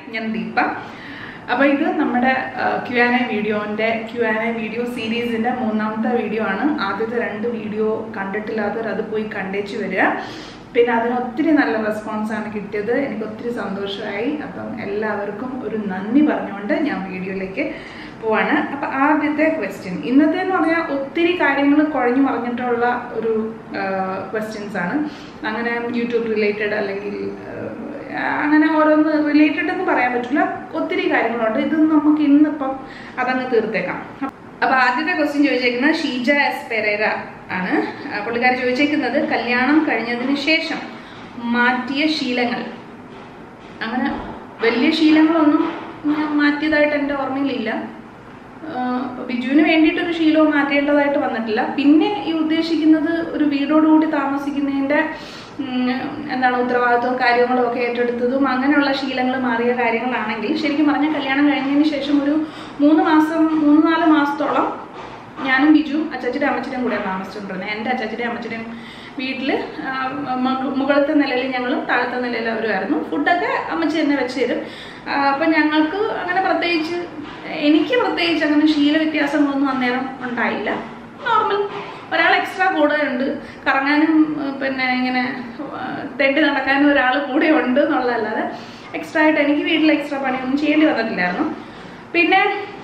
ഞാൻ ദീപ അപ്പോൾ ഇത് നമ്മുടെ ക്യു ആൻ എ വീഡിയോൻ്റെ ക്യു ആൻ എ വീഡിയോ സീരീസിൻ്റെ മൂന്നാമത്തെ വീഡിയോ ആണ് ആദ്യത്തെ രണ്ട് വീഡിയോ കണ്ടിട്ടില്ലാത്തവർ അത് പോയി കണ്ടേച്ച് വരിക പിന്നെ അതിന് ഒത്തിരി നല്ല റെസ്പോൺസ് ആണ് കിട്ടിയത് എനിക്ക് ഒത്തിരി സന്തോഷമായി അപ്പം എല്ലാവർക്കും ഒരു നന്ദി പറഞ്ഞുകൊണ്ട് ഞാൻ വീഡിയോയിലേക്ക് പോവാണ് അപ്പം ആദ്യത്തെ ക്വസ്റ്റ്യൻ ഇന്നത്തെ എന്ന് പറഞ്ഞാൽ ഒത്തിരി കാര്യങ്ങൾ കുഴഞ്ഞു മറിഞ്ഞിട്ടുള്ള ഒരു ക്വസ്റ്റ്യൻസ് ആണ് അങ്ങനെ യൂട്യൂബ് റിലേറ്റഡ് അല്ലെങ്കിൽ ആ, അങ്ങനെ ഓരോന്ന് റിലേറ്റഡ് എന്ന് പറയാൻ പറ്റില്ല ഒത്തിരി കാര്യങ്ങളുണ്ട് ഇത് നമുക്ക് ഇന്നിപ്പം അതങ്ങ് തീർത്തേക്കാം അപ്പൊ ആദ്യത്തെ ക്വസ്റ്റ്യൻ ചോദിച്ചേക്കുന്നത് ഷീജ എസ് പെരേര ആണ് ആ, പുള്ളിക്കാരി ചോദിച്ചേക്കുന്നത് കല്യാണം കഴിഞ്ഞതിന് ശേഷം മാറ്റിയ ശീലങ്ങൾ അങ്ങനെ വലിയ ശീലങ്ങളൊന്നും ഞാൻ മാറ്റിയതായിട്ട് എൻ്റെ ഓർമ്മയിലില്ല ആഹ് ഇപ്പൊ ബിജുവിന് വേണ്ടിയിട്ടൊരു ശീലവും മാറ്റേണ്ടതായിട്ട് വന്നിട്ടില്ല പിന്നെ ഈ ഉദ്ദേശിക്കുന്നത് ഒരു വീടോടുകൂടി താമസിക്കുന്നതിൻ്റെ ഉം, എന്താണ് ഉത്തരവാദിത്വവും കാര്യങ്ങളും ഒക്കെ ഏറ്റെടുത്തതും അങ്ങനെയുള്ള ശീലങ്ങൾ മാറിയ കാര്യങ്ങളാണെങ്കിൽ ശരിക്കും പറഞ്ഞാൽ കല്യാണം കഴിഞ്ഞതിന് ശേഷം ഒരു മൂന്ന് മാസം മൂന്ന് നാല് മാസത്തോളം ഞാനും ബിജുവും അച്ചാച്ചിയുടെ അമ്മച്ചിയുടെയും കൂടെ താമസിച്ചുകൊണ്ടിരുന്നത് എൻ്റെ അച്ചാച്ചിയുടെയും അമ്മച്ചിയുടെയും വീട്ടിൽ മുകളിലത്തെ നിലയിൽ ഞങ്ങളും താഴത്തെ നിലയിൽ അവരുമായിരുന്നു ഫുഡൊക്കെ അമ്മച്ചി തന്നെ വെച്ച് തരും അപ്പം ഞങ്ങൾക്ക് അങ്ങനെ പ്രത്യേകിച്ച് എനിക്ക് പ്രത്യേകിച്ച് അങ്ങനെ ശീല വ്യത്യാസങ്ങളൊന്നും അന്നേരം ഉണ്ടായില്ല നോർമൽ ഒരാൾ എക്സ്ട്രാ കൂടെ ഉണ്ട് കറങ്ങാനും ഏർ പിന്നെ ഇങ്ങനെ ഏർ തെണ്ടി നടക്കാനും ഒരാൾ കൂടെ ഉണ്ട് എന്നുള്ളതല്ലാതെ എക്സ്ട്രാ ആയിട്ട് എനിക്ക് വീട്ടിൽ എക്സ്ട്രാ പണിയൊന്നും ചെയ്യേണ്ടി വന്നിട്ടില്ലായിരുന്നു പിന്നെ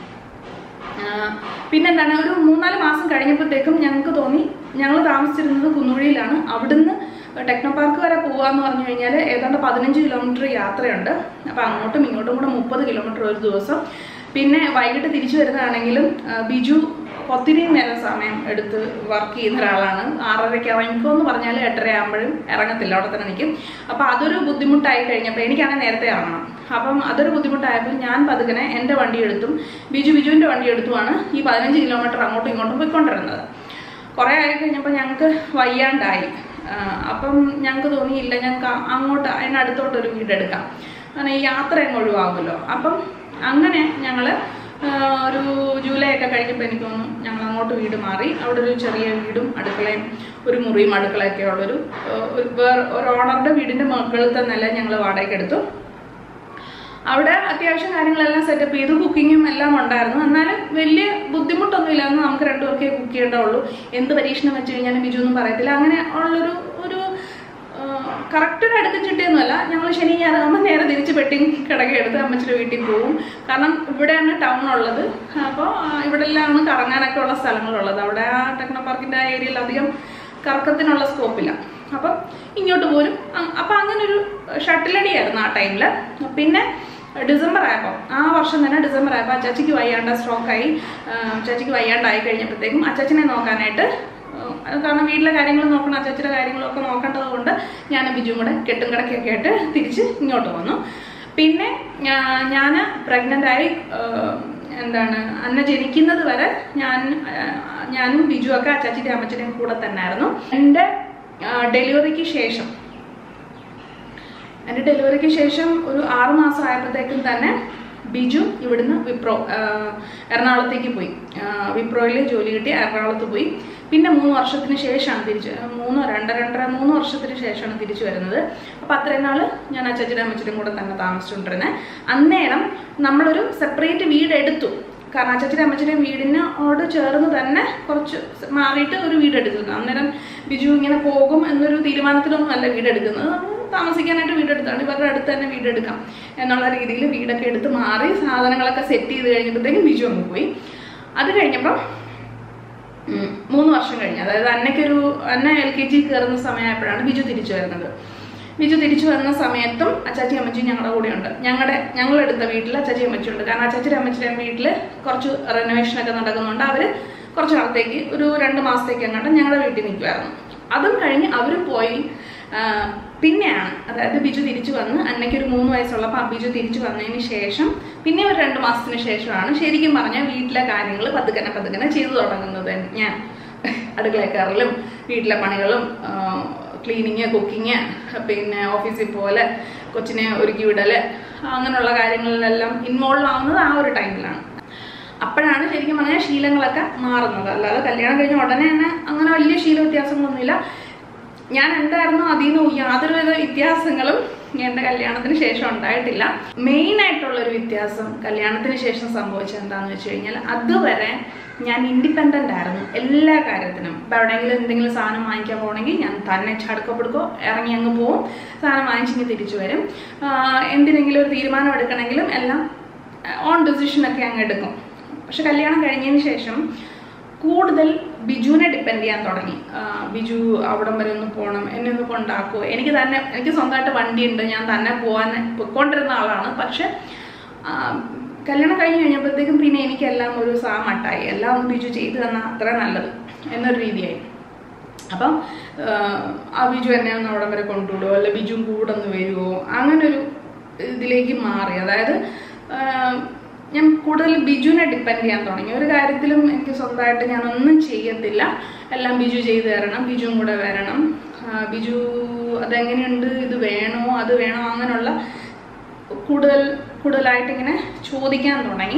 ആ, പിന്നെന്താണ് ഒരു മൂന്നാല് മാസം കഴിഞ്ഞപ്പോഴത്തേക്കും ഞങ്ങൾക്ക് തോന്നി ഞങ്ങൾ താമസിച്ചിരുന്നത് കുന്നുകുഴിയിലാണ് അവിടുന്ന് ടെക്നോ പാർക്ക് വരെ പോകാന്ന് പറഞ്ഞു കഴിഞ്ഞാൽ ഏതാണ്ട് പതിനഞ്ച് കിലോമീറ്റർ യാത്രയുണ്ട് അപ്പോൾ അങ്ങോട്ടും ഇങ്ങോട്ടും കൂടെ മുപ്പത് കിലോമീറ്റർ ഒരു ദിവസം പിന്നെ വൈകിട്ട് തിരിച്ചു വരുന്നതാണെങ്കിലും ആ, ബിജു ഒത്തിരി നേരം സമയം എടുത്ത് വർക്ക് ചെയ്യുന്ന ഒരാളാണ് ആറരയ്ക്ക് അവനിക്കോ എന്ന് പറഞ്ഞാൽ എട്ടര ആകുമ്പോഴും ഇറങ്ങത്തില്ല അവിടെ തന്നെ നിൽക്കും അപ്പോൾ അതൊരു ബുദ്ധിമുട്ടായി കഴിഞ്ഞപ്പോൾ എനിക്കാണെങ്കിൽ നേരത്തെ ഇറങ്ങണം അപ്പം അതൊരു ബുദ്ധിമുട്ടായപ്പോൾ ഞാൻ പതുക്കനെ എൻ്റെ വണ്ടി എടുത്തും ബിജു ബിജുവിൻ്റെ വണ്ടി എടുത്തുമാണ് ഈ പതിനഞ്ച് കിലോമീറ്റർ അങ്ങോട്ടും ഇങ്ങോട്ടും പോയിക്കൊണ്ടിരുന്നത് കുറേ ആയി കഴിഞ്ഞപ്പോൾ ഞങ്ങൾക്ക് വയ്യാണ്ടായി ആ, അപ്പം ഞങ്ങൾക്ക് തോന്നിയില്ല ഞങ്ങൾക്ക് അ- അങ്ങോട്ട് അതിനടുത്തോട്ടൊരു വീടെടുക്കാം അങ്ങനെ ഈ യാത്ര അങ്ങ് ഒഴിവാകുമല്ലോ അപ്പം അങ്ങനെ ഞങ്ങൾ ഒരു ജൂലൈ ഒക്കെ കഴിഞ്ഞപ്പോൾ എനിക്ക് തോന്നുന്നു ഞങ്ങൾ അങ്ങോട്ട് വീട് മാറി അവിടെ ഒരു ചെറിയ വീടും അടുക്കളയും ഒരു മുറിയും അടുക്കളയൊക്കെ ഉള്ളൊരു ആ, ഒരു വേറെ ഒരു ഓണറുടെ വീടിൻ്റെ മുകളിലത്തെ നില ഞങ്ങൾ വാടകയ്ക്ക് എടുത്തു അവിടെ അത്യാവശ്യം കാര്യങ്ങളെല്ലാം സെറ്റപ്പ് ചെയ്തു കുക്കിങ്ങും എല്ലാം ഉണ്ടായിരുന്നു എന്നാലും വലിയ ബുദ്ധിമുട്ടൊന്നും ഇല്ലാന്ന് നമുക്ക് രണ്ടുപേർക്കേ കുക്ക് ചെയ്യേണ്ടുള്ളൂ എന്ത് പരീക്ഷണം വെച്ച് കഴിഞ്ഞാലും ബിജു ഒന്നും പറയത്തില്ല അങ്ങനെ ഉള്ളൊരു ഒരു കറക്റ്റ് ഒരു അടുക്കും ചിട്ടയൊന്നുമല്ല ഞങ്ങൾ ശനി ഞായറാകുമ്പോൾ നേരെ തിരിച്ച് പെട്ടി കിടക്കെടുത്ത് അമ്മച്ചിയുടെ വീട്ടിൽ പോകും കാരണം ഇവിടെയാണ് ടൗൺ ഉള്ളത് അപ്പോൾ ഇവിടെ എല്ലാമാണ് കറങ്ങാനൊക്കെ ഉള്ള സ്ഥലങ്ങളുള്ളത് അവിടെ ആ ടെക്നോ പാർക്കിൻ്റെ ആ ഏരിയയിൽ അധികം കറക്കത്തിനുള്ള സ്കോപ്പില്ല അപ്പം ഇങ്ങോട്ട് പോരും അ- അപ്പം അങ്ങനെ ഒരു ഷട്ടിലടിയായിരുന്നു ആ ടൈമിൽ പിന്നെ ഡിസംബർ ആയപ്പോൾ ആ വർഷം തന്നെ ഡിസംബർ ആയപ്പോൾ അച്ചാച്ചിക്ക് വയ്യാണ്ട സ്ട്രോക്കായി അച്ചാച്ചിക്ക് വയ്യാണ്ടായി കഴിഞ്ഞപ്പോഴത്തേക്കും അച്ചാച്ചനെ നോക്കാനായിട്ട് ആ, കാരണം വീട്ടിലെ കാര്യങ്ങൾ നോക്കണം അച്ചാച്ചിയുടെ കാര്യങ്ങളൊക്കെ നോക്കേണ്ടത് കൊണ്ട് ഞാൻ ബിജുവും കൂടെ കെട്ടും കിടക്കൊക്കെ ആയിട്ട് തിരിച്ച് ഇങ്ങോട്ട് വന്നു പിന്നെ ഞാൻ പ്രഗ്നൻ്റ് ആയി ആ, എന്താണ് അന്ന ജനിക്കുന്നത് വരെ ഞാൻ ആ, ഞാനും ബിജുവൊക്കെ അച്ചാച്ചിയുടെ അമ്മച്ചിയുടെയും കൂടെ തന്നെയായിരുന്നു എൻ്റെ ഡെലിവറിക്ക് ശേഷം എൻ്റെ ഡെലിവറിക്ക് ശേഷം ഒരു ആറ് മാസം ആയപ്പോഴത്തേക്കും തന്നെ ബിജു ഇവിടുന്ന് വിപ്രോ ആ, എറണാകുളത്തേക്ക് പോയി ആ, വിപ്രോയിൽ ജോലി കിട്ടി എറണാകുളത്ത് പോയി പിന്നെ മൂന്ന് വർഷത്തിന് ശേഷമാണ് തിരിച്ച് മൂന്നോ രണ്ടര രണ്ടര മൂന്ന് വർഷത്തിന് ശേഷമാണ് തിരിച്ചു വരുന്നത് അപ്പോൾ അത്രയും നാൾ ഞാൻ അച്ഛനും അമ്മച്ചിനും കൂടെ തന്നെ താമസിച്ചുകൊണ്ടിരുന്നത് അന്നേരം നമ്മളൊരു സെപ്പറേറ്റ് വീട് എടുത്തു കാരണം അച്ഛനും അമ്മച്ചിൻ്റെയും വീടിനോട് ചേർന്ന് തന്നെ കുറച്ച് മാറിയിട്ട് ഒരു വീട് എടുത്തിരുന്നു അന്നേരം ബിജു ഇങ്ങനെ പോകും എന്നൊരു തീരുമാനത്തിലൊന്നും അല്ല വീട് എടുക്കുന്നത് നമ്മൾ താമസിക്കാനായിട്ട് വീടെടുത്താണ് ഇവരുടെ അടുത്ത് തന്നെ വീടെടുക്കാം എന്നുള്ള രീതിയിൽ വീടൊക്കെ എടുത്ത് മാറി സാധനങ്ങളൊക്കെ സെറ്റ് ചെയ്ത് കഴിഞ്ഞപ്പോഴത്തേക്കും ബിജു അങ്ങ് പോയി അത് കഴിഞ്ഞപ്പം ഉം, മൂന്ന് വർഷം കഴിഞ്ഞ് അതായത് അന്നയ്ക്കൊരു അന്ന എൽ കെ ജി കയറുന്ന സമയമായപ്പോഴാണ് ബിജു തിരിച്ചു വരുന്നത് ബിജു തിരിച്ചു വരുന്ന സമയത്തും അച്ചാച്ചി അമ്മച്ചിയും ഞങ്ങളുടെ കൂടെയുണ്ട് ഞങ്ങളുടെ ഞങ്ങളെടുത്ത വീട്ടിൽ അച്ചാച്ചി അമ്മച്ചിയുണ്ട് കാരണം അച്ചാച്ചിയുടെ അമ്മച്ചിയുടെ വീട്ടിൽ കുറച്ച് റെനോവേഷനൊക്കെ നടക്കുന്നുണ്ട് അവർ കുറച്ച് നാളത്തേക്ക് ഒരു രണ്ട് മാസത്തേക്ക് അങ്ങോട്ട് ഞങ്ങളുടെ വീട്ടിൽ നിൽക്കുമായിരുന്നു അതും കഴിഞ്ഞ് അവർ പോയി ആ, പിന്നെയാണ് അതായത് ബിജു തിരിച്ചു വന്ന് അന്നയ്ക്ക് ഒരു മൂന്ന് വയസ്സുള്ളപ്പോൾ ബിജു തിരിച്ചു വന്നതിന് ശേഷം പിന്നെ ഒരു രണ്ട് മാസത്തിന് ശേഷമാണ് ശരിക്കും പറഞ്ഞാൽ വീട്ടിലെ കാര്യങ്ങൾ പതുക്കനെ പതുക്കനെ ചെയ്തു തുടങ്ങുന്നത് ഞാൻ അടുക്കളയിൽ കയറലും വീട്ടിലെ പണികളും ക്ലീനിങ് കുക്കിങ് പിന്നെ ഓഫീസിൽ പോലെ കൊച്ചിനെ ഒരുക്കി വിടല് അങ്ങനെയുള്ള കാര്യങ്ങളിലെല്ലാം ഇൻവോൾവ് ആവുന്നത് ആ ഒരു ടൈമിലാണ് അപ്പോഴാണ് ശരിക്കും പറഞ്ഞാൽ ശീലങ്ങളൊക്കെ മാറുന്നത് അല്ലാതെ കല്യാണം കഴിഞ്ഞ ഉടനെ തന്നെ അങ്ങനെ വലിയ ശീല വ്യത്യാസങ്ങളൊന്നുമില്ല ഞാൻ എന്തായിരുന്നു അതിൽ നിന്ന് യാതൊരുവിധ വ്യത്യാസങ്ങളും എൻ്റെ കല്യാണത്തിന് ശേഷം ഉണ്ടായിട്ടില്ല മെയിൻ ആയിട്ടുള്ള ഒരു വ്യത്യാസം കല്യാണത്തിന് ശേഷം സംഭവിച്ചത് എന്താണെന്ന് വെച്ച് കഴിഞ്ഞാൽ അതുവരെ ഞാൻ ഇൻഡിപെൻഡൻ്റ് ആയിരുന്നു എല്ലാ കാര്യത്തിനും ഇപ്പം എവിടെയെങ്കിലും എന്തെങ്കിലും സാധനം വാങ്ങിക്കാൻ പോകണമെങ്കിൽ ഞാൻ തന്നെ ചടുക്കപ്പെടുക്കോ ഇറങ്ങി അങ്ങ് പോവും സാധനം വാങ്ങിച്ചിങ്ങ് തിരിച്ചു വരും ആഹ് എന്തിനെങ്കിലും ഒരു തീരുമാനം എടുക്കണമെങ്കിലും എല്ലാം ഓൺ ഡെസിഷനൊക്കെ അങ്ങ് എടുക്കും പക്ഷെ കല്യാണം കഴിഞ്ഞതിന് ശേഷം കൂടുതൽ ബിജുവിനെ ഡിപ്പെൻഡ് ചെയ്യാൻ തുടങ്ങി ആ, ബിജു അവിടം വരെ ഒന്ന് പോകണം എന്നെ ഒന്ന് കൊണ്ടാക്കുമോ എനിക്ക് തന്നെ എനിക്ക് സ്വന്തമായിട്ട് വണ്ടിയുണ്ട് ഞാൻ തന്നെ പോകാൻ പൊയ്ക്കൊണ്ടിരുന്ന ആളാണ് പക്ഷെ ആ, കല്യാണം കഴിഞ്ഞ് കഴിഞ്ഞപ്പോഴത്തേക്കും പിന്നെ എനിക്കെല്ലാം ഒരു സാമട്ടായി എല്ലാം ഒന്ന് ബിജു ചെയ്തു തന്നാൽ അത്ര നല്ലത് എന്നൊരു രീതിയായി അപ്പം ആഹ്, ആ ബിജു എന്നെ ഒന്ന് അവിടെ വരെ കൊണ്ടുവിടുമോ അല്ല ബിജുവും കൂടെ ഒന്ന് വരുമോ അങ്ങനെ ഒരു ഇതിലേക്ക് മാറി അതായത് ആഹ്, ഞാൻ കൂടുതൽ ബിജുവിനെ ഡിപ്പെൻഡ് ചെയ്യാൻ തുടങ്ങി ഒരു കാര്യത്തിലും എനിക്ക് സ്വന്തമായിട്ട് ഞാൻ ഒന്നും ചെയ്യത്തില്ല എല്ലാം ബിജു ചെയ്തു തരണം ബിജുവും കൂടെ വരണം ആഹ്, ബിജു അതെങ്ങനെയുണ്ട് ഇത് വേണോ അത് വേണോ അങ്ങനെയുള്ള കൂടുതൽ കൂടുതലായിട്ട് ഇങ്ങനെ ചോദിക്കാൻ തുടങ്ങി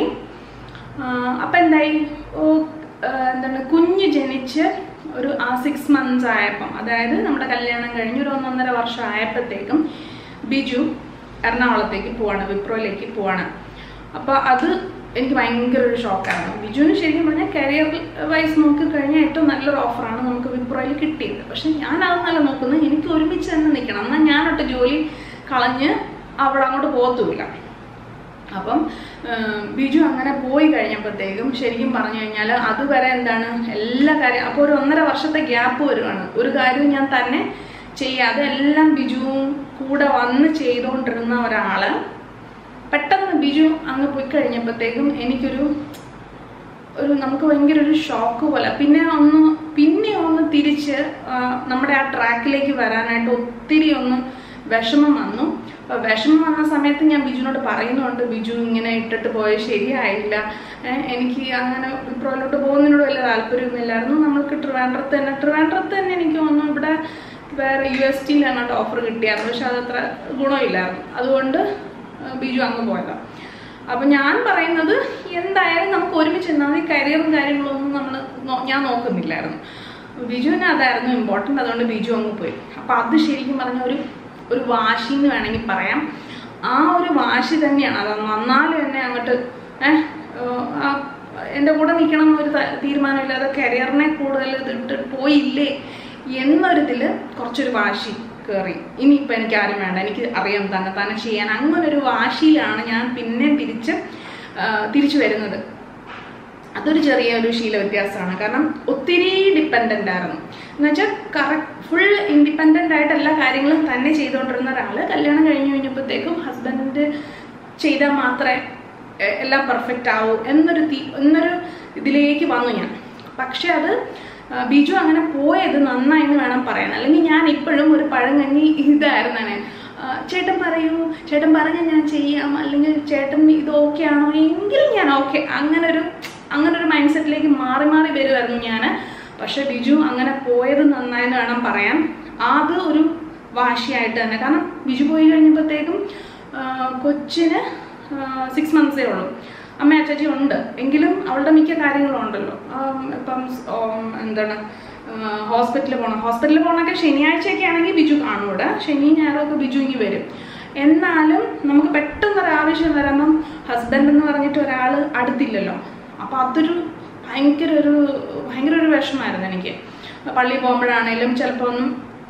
അപ്പം എന്തായി ഓ ആ, എന്താണ് കുഞ്ഞ് ജനിച്ച് ഒരു ആ സിക്സ് മന്ത്സ് ആയപ്പം അതായത് നമ്മുടെ കല്യാണം കഴിഞ്ഞ് ഒരു ഒന്നൊന്നര വർഷം ആയപ്പോഴത്തേക്കും ബിജു എറണാകുളത്തേക്ക് പോവാണ് വിപ്രോയിലേക്ക് പോവാണ് അപ്പോൾ അത് എനിക്ക് ഭയങ്കര ഒരു ഷോക്കായിരുന്നു ബിജുവിന് ശരിക്കും പറഞ്ഞാൽ കരിയർ വൈസ് നോക്കി കഴിഞ്ഞാൽ ഏറ്റവും നല്ലൊരു ഓഫറാണ് നമുക്ക് വിപ്രോയിൽ കിട്ടിയത് പക്ഷെ ഞാൻ അതൊന്നല്ല നോക്കുന്നത് എനിക്ക് ഒരുമിച്ച് തന്നെ നിൽക്കണം എന്നാൽ ഞാനൊട്ട് ജോലി കളഞ്ഞ് അവിടെ അങ്ങോട്ട് പോകത്തുമില്ല അപ്പം ഏഹ്, ബിജു അങ്ങനെ പോയി കഴിഞ്ഞപ്പോഴത്തേക്കും ശരിക്കും പറഞ്ഞു കഴിഞ്ഞാൽ അതുവരെ എന്താണ് എല്ലാ കാര്യം അപ്പോൾ ഒരു ഒന്നര വർഷത്തെ ഗ്യാപ്പ് വരുവാണ് ഒരു കാര്യവും ഞാൻ തന്നെ ചെയ്യാതെ എല്ലാം ബിജുവും കൂടെ വന്ന് ചെയ്തുകൊണ്ടിരുന്ന ഒരാള് പെട്ടെന്ന് ബിജു അങ്ങ് പോയി കഴിഞ്ഞപ്പോഴത്തേക്കും എനിക്കൊരു ഒരു നമുക്ക് ഭയങ്കര ഒരു ഷോക്ക് പോലെ പിന്നെ ഒന്ന് പിന്നെ ഒന്ന് തിരിച്ച് ആ, നമ്മുടെ ആ ട്രാക്കിലേക്ക് വരാനായിട്ട് ഒത്തിരി ഒന്ന് വിഷമം വന്നു അപ്പോൾ വിഷമം വന്ന സമയത്ത് ഞാൻ ബിജുവിനോട് പറയുന്നുണ്ട് ബിജു ഇങ്ങനെ ഇട്ടിട്ട് പോയത് ശരിയായില്ല ഏ, എനിക്ക് അങ്ങനെ വിപ്രോയിലോട്ട് പോകുന്നതിനോട് വലിയ താല്പര്യമൊന്നുമില്ലായിരുന്നു നമ്മൾക്ക് ട്രിവാൻഡ്രത്ത് തന്നെ ട്രിവാൻഡ്രത്ത് തന്നെ എനിക്ക് തോന്നുന്നു ഇവിടെ വേറെ യു എസ് ടിയിൽ അങ്ങോട്ട് ഓഫർ കിട്ടിയായിരുന്നു പക്ഷെ അതത്ര ഗുണമില്ലായിരുന്നു അതുകൊണ്ട് ആ, ബിജു അങ്ങ് പോയതാണ് അപ്പൊ ഞാൻ പറയുന്നത് എന്തായാലും നമുക്ക് ഒരുമിച്ച് നിന്നാൽ മതി കരിയറും കാര്യങ്ങളും ഒന്നും നമ്മൾ ഞാൻ നോക്കുന്നില്ലായിരുന്നു ബിജുവിന് അതായിരുന്നു ഇമ്പോർട്ടൻ്റ് അതുകൊണ്ട് ബിജു അങ്ങ് പോയി അപ്പൊ അത് ശരിക്കും പറഞ്ഞ ഒരു ഒരു വാശി എന്ന് വേണമെങ്കിൽ പറയാം ആ ഒരു വാശി തന്നെയാണ് അത് വന്നാലും എന്നെ അങ്ങോട്ട് ഏഹ് ആ എൻ്റെ കൂടെ നിൽക്കണം എന്നൊരു ത- തീരുമാനമില്ലാതെ കരിയറിനെ കൂടുതൽ ഇതിട്ട് പോയില്ലേ എന്നൊരിതിൽ കുറച്ചൊരു വാശി കയറി ഇനിയിപ്പോൾ എനിക്ക് ആരും വേണ്ട എനിക്ക് അറിയാം തന്നെ തന്നെ ചെയ്യാൻ അങ്ങനെ ഒരു വാശിയിലാണ് ഞാൻ പിന്നെ തിരിച്ച് ആ, തിരിച്ചു വരുന്നത് അതൊരു ചെറിയ ഒരു ശീല വ്യത്യാസമാണ് കാരണം ഒത്തിരി ഡിപ്പെൻഡൻ്റ് ആയിരുന്നു എന്ന് വെച്ചാൽ കറക്റ്റ് ഫുൾ ഇൻഡിപെൻഡൻ്റ് ആയിട്ട് എല്ലാ കാര്യങ്ങളും തന്നെ ചെയ്തുകൊണ്ടിരുന്ന ഒരാൾ കല്യാണം കഴിഞ്ഞ് കഴിഞ്ഞപ്പോഴത്തേക്കും ഹസ്ബൻഡ് ചെയ്താൽ മാത്രമേ എ- എല്ലാം പെർഫെക്റ്റ് ആവൂ എന്നൊരു തീ എന്നൊരു ഇതിലേക്ക് വന്നു ഞാൻ പക്ഷെ അത് ആ, ബിജു അങ്ങനെ പോയത് നന്നായെന്ന് വേണം പറയാൻ അല്ലെങ്കിൽ ഞാൻ ഇപ്പോഴും ഒരു പഴങ്കഞ്ഞി ഇതായിരുന്നാണ് ചേട്ടൻ പറയൂ ചേട്ടൻ പറഞ്ഞ ഞാൻ ചെയ്യാം അല്ലെങ്കിൽ ചേട്ടൻ ഇത് ഓക്കെ ആണോ എങ്കിലും ഞാൻ ഓക്കെ അങ്ങനെ ഒരു അങ്ങനെ ഒരു മൈൻഡ് സെറ്റിലേക്ക് മാറി മാറി വരുമായിരുന്നു ഞാൻ പക്ഷെ ബിജു അങ്ങനെ പോയത് നന്നായെന്ന് വേണം പറയാൻ അത് ഒരു വാശിയായിട്ട് തന്നെ കാരണം ബിജു പോയി കഴിഞ്ഞപ്പോഴത്തേക്കും ആ, കൊച്ചിന് സിക്സ് മന്ത്സേ ഉള്ളൂ അമ്മ അച്ചാച്ചി ഉണ്ട് എങ്കിലും അവളുടെ മിക്ക കാര്യങ്ങളും ഉണ്ടല്ലോ ആം, ഇപ്പം സ്- ഓം, എന്താണ് ഹോസ്പിറ്റലിൽ പോകണം ഹോസ്പിറ്റലിൽ പോകണമൊക്കെ ശനിയാഴ്ചയൊക്കെ ആണെങ്കിൽ ബിജു കാണും ഇവിടെ ശനി ഞായറൊക്കെ ബിജു ഇങ്ങി വരും എന്നാലും നമുക്ക് പെട്ടെന്ന് ഒരു ആവശ്യം വരുമ്പം ഹസ്ബൻഡ് എന്ന് പറഞ്ഞിട്ട് ഒരാൾ അടുത്തില്ലല്ലോ അപ്പോൾ അതൊരു ഭയങ്കര ഒരു ഭയങ്കര ഒരു വിഷമമായിരുന്നു എനിക്ക് പള്ളിയിൽ പോകുമ്പോഴാണേലും ചിലപ്പോൾ ഒന്നും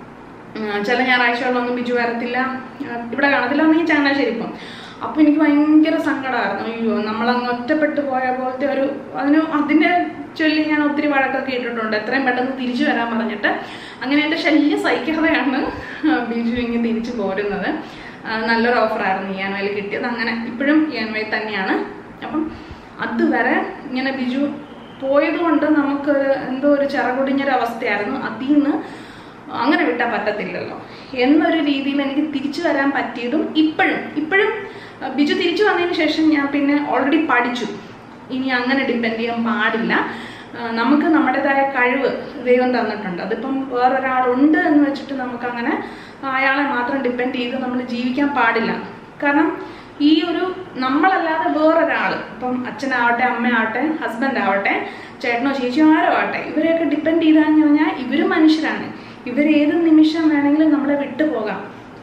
ആ, ചില ഞായറാഴ്ചകളിലൊന്നും ബിജു വരത്തില്ല ആ, ഇവിടെ കാണത്തില്ല ഒന്നെങ്കിൽ ചങ്ങനാശ്ശേരി പോകും അപ്പോൾ എനിക്ക് ഭയങ്കര സങ്കടമായിരുന്നു അയ്യോ നമ്മളങ്ങ് ഒറ്റപ്പെട്ട് പോയ പോലത്തെ ഒരു അതിന് അതിനെ ചൊല്ലി ഞാൻ ഒത്തിരി വഴക്കൊക്കെ ഇട്ടിട്ടുണ്ട് എത്രയും പെട്ടെന്ന് തിരിച്ചു വരാൻ പറഞ്ഞിട്ട് അങ്ങനെ എൻ്റെ ശല്യം സഹിക്കാതെയാണ് ബിജു ഇങ്ങനെ തിരിച്ചു പോരുന്നത് ആ, നല്ലൊരു ഓഫറായിരുന്നു ഇ എൻ വൈയിൽ കിട്ടിയത് അങ്ങനെ ഇപ്പോഴും ഇ എൻ വൈ തന്നെയാണ് അപ്പം അതുവരെ ഇങ്ങനെ ബിജു പോയത് കൊണ്ട് നമുക്ക് എന്തോ ഒരു ചിറകുടിഞ്ഞൊരു അവസ്ഥയായിരുന്നു അതിൽ നിന്ന് അങ്ങനെ വിട്ടാൽ പറ്റത്തില്ലല്ലോ എന്നൊരു രീതിയിൽ എനിക്ക് തിരിച്ചു വരാൻ പറ്റിയതും ഇപ്പോഴും ഇപ്പോഴും അഹ് ബിജു തിരിച്ചു വന്നതിന് ശേഷം ഞാൻ പിന്നെ ഓൾറെഡി പഠിച്ചു ഇനി അങ്ങനെ ഡിപ്പെൻഡ് ചെയ്യാൻ പാടില്ല ആഹ് നമുക്ക് നമ്മുടേതായ കഴിവ് ദൈവം തന്നിട്ടുണ്ട് അതിപ്പം വേറൊരാളുണ്ട് എന്ന് വെച്ചിട്ട് നമുക്കങ്ങനെ അയാളെ മാത്രം ഡിപ്പെൻഡ് ചെയ്ത് നമ്മൾ ജീവിക്കാൻ പാടില്ല കാരണം ഈ ഒരു നമ്മളല്ലാതെ വേറൊരാൾ ഇപ്പം അച്ഛനാവട്ടെ അമ്മയാവട്ടെ ഹസ്ബൻഡ് ആവട്ടെ ചേട്ടനോ ചേച്ചിയോ ആരോ ആവട്ടെ ഇവരെയൊക്കെ ഡിപ്പെൻഡ് ചെയ്താന്ന് പറഞ്ഞാൽ ഇവർ മനുഷ്യരാണ് ഇവർ ഏത് നിമിഷം വേണമെങ്കിലും നമ്മളെ വിട്ടു പോകാം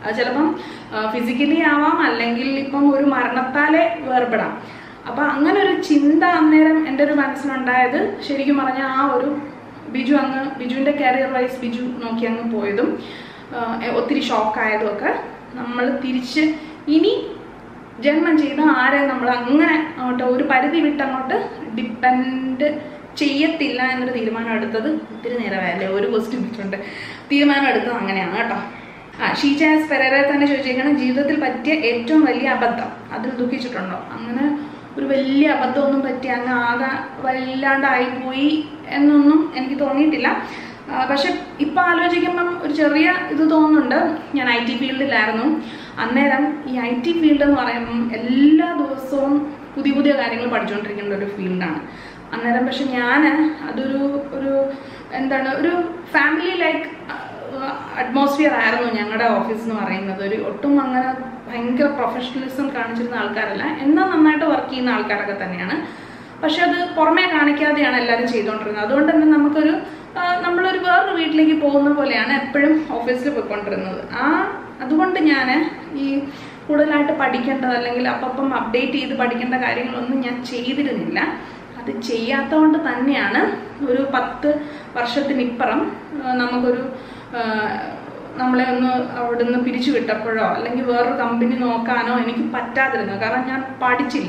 അത് ചിലപ്പം ഫിസിക്കലി ആവാം അല്ലെങ്കിൽ ഇപ്പം ഒരു മരണത്താലെ വേർപെടാം അപ്പം അങ്ങനെ ഒരു ചിന്ത അന്നേരം എൻ്റെ ഒരു മനസ്സിലുണ്ടായത് ശരിക്കും പറഞ്ഞാൽ ആ ഒരു ബിജു അങ്ങ് ബിജുവിൻ്റെ കരിയർ വൈസ് ബിജു നോക്കി അങ്ങ് പോയതും ആ, ഒത്തിരി ഷോക്കായതും ഒക്കെ നമ്മൾ തിരിച്ച് ഇനി ജന്മം ചെയ്ത ആരെ നമ്മൾ അങ്ങനെ അങ്ങോട്ട് ഒരു പരിധി വിട്ട് അങ്ങോട്ട് ഡിപ്പെൻഡ് ചെയ്യത്തില്ല എന്നൊരു തീരുമാനം എടുത്തത് ഒത്തിരി നേരമായല്ലേ ഒരു ക്വസ്റ്റ്യൻ വെച്ചുകൊണ്ട് തീരുമാനം എടുത്തത് അങ്ങനെയാണ് കേട്ടോ ആ ഷീജാസ് പെരേറെ തന്നെ ചോദിച്ചേക്കണം ജീവിതത്തിൽ പറ്റിയ ഏറ്റവും വലിയ അബദ്ധം അതിൽ ദുഃഖിച്ചിട്ടുണ്ടോ അങ്ങനെ ഒരു വലിയ അബദ്ധമൊന്നും പറ്റി അങ്ങ് ആകെ വല്ലാണ്ടായിപ്പോയി എന്നൊന്നും എനിക്ക് തോന്നിയിട്ടില്ല ആ, പക്ഷെ ഇപ്പം ആലോചിക്കുമ്പം ഒരു ചെറിയ ഇത് തോന്നുന്നുണ്ട് ഞാൻ ഐ ടി ഫീൽഡിലായിരുന്നു അന്നേരം ഈ ഐ ടി ഫീൽഡ് എന്ന് പറയുമ്പം എല്ലാ ദിവസവും പുതിയ പുതിയ കാര്യങ്ങൾ പഠിച്ചുകൊണ്ടിരിക്കേണ്ട ഒരു ഫീൽഡാണ് അന്നേരം പക്ഷെ ഞാൻ അതൊരു ഒരു എന്താണ് ഒരു ഫാമിലി ലൈക്ക് അറ്റ്മോസ്ഫിയർ ആയിരുന്നു ഞങ്ങളുടെ ഓഫീസ് എന്ന് പറയുന്നത് ഒരു ഒട്ടും അങ്ങനെ ഭയങ്കര പ്രൊഫഷണലിസം കാണിച്ചിരുന്ന ആൾക്കാരല്ല എന്നാൽ നന്നായിട്ട് വർക്ക് ചെയ്യുന്ന ആൾക്കാരൊക്കെ തന്നെയാണ് പക്ഷെ അത് പുറമേ കാണിക്കാതെയാണ് എല്ലാവരും ചെയ്തുകൊണ്ടിരുന്നത് അതുകൊണ്ട് തന്നെ നമുക്കൊരു ആ, നമ്മളൊരു വേറൊരു വീട്ടിലേക്ക് പോകുന്ന പോലെയാണ് എപ്പോഴും ഓഫീസിൽ പോയിക്കൊണ്ടിരുന്നത് ആ അതുകൊണ്ട് ഞാൻ ഈ കൂടുതലായിട്ട് പഠിക്കേണ്ടത് അല്ലെങ്കിൽ അപ്പം അപ്ഡേറ്റ് ചെയ്ത് പഠിക്കേണ്ട കാര്യങ്ങളൊന്നും ഞാൻ ചെയ്തിരുന്നില്ല അത് ചെയ്യാത്തതുകൊണ്ട് തന്നെയാണ് ഒരു പത്ത് വർഷത്തിനിപ്പുറം ആ, നമുക്കൊരു ആ, നമ്മളെ ഒന്ന് അവിടുന്ന് പിരിച്ചു വിട്ടപ്പോഴോ അല്ലെങ്കിൽ വേറൊരു കമ്പനി നോക്കാനോ എനിക്ക് പറ്റാതിരുന്നു കാരണം ഞാൻ പഠിച്ചില്ല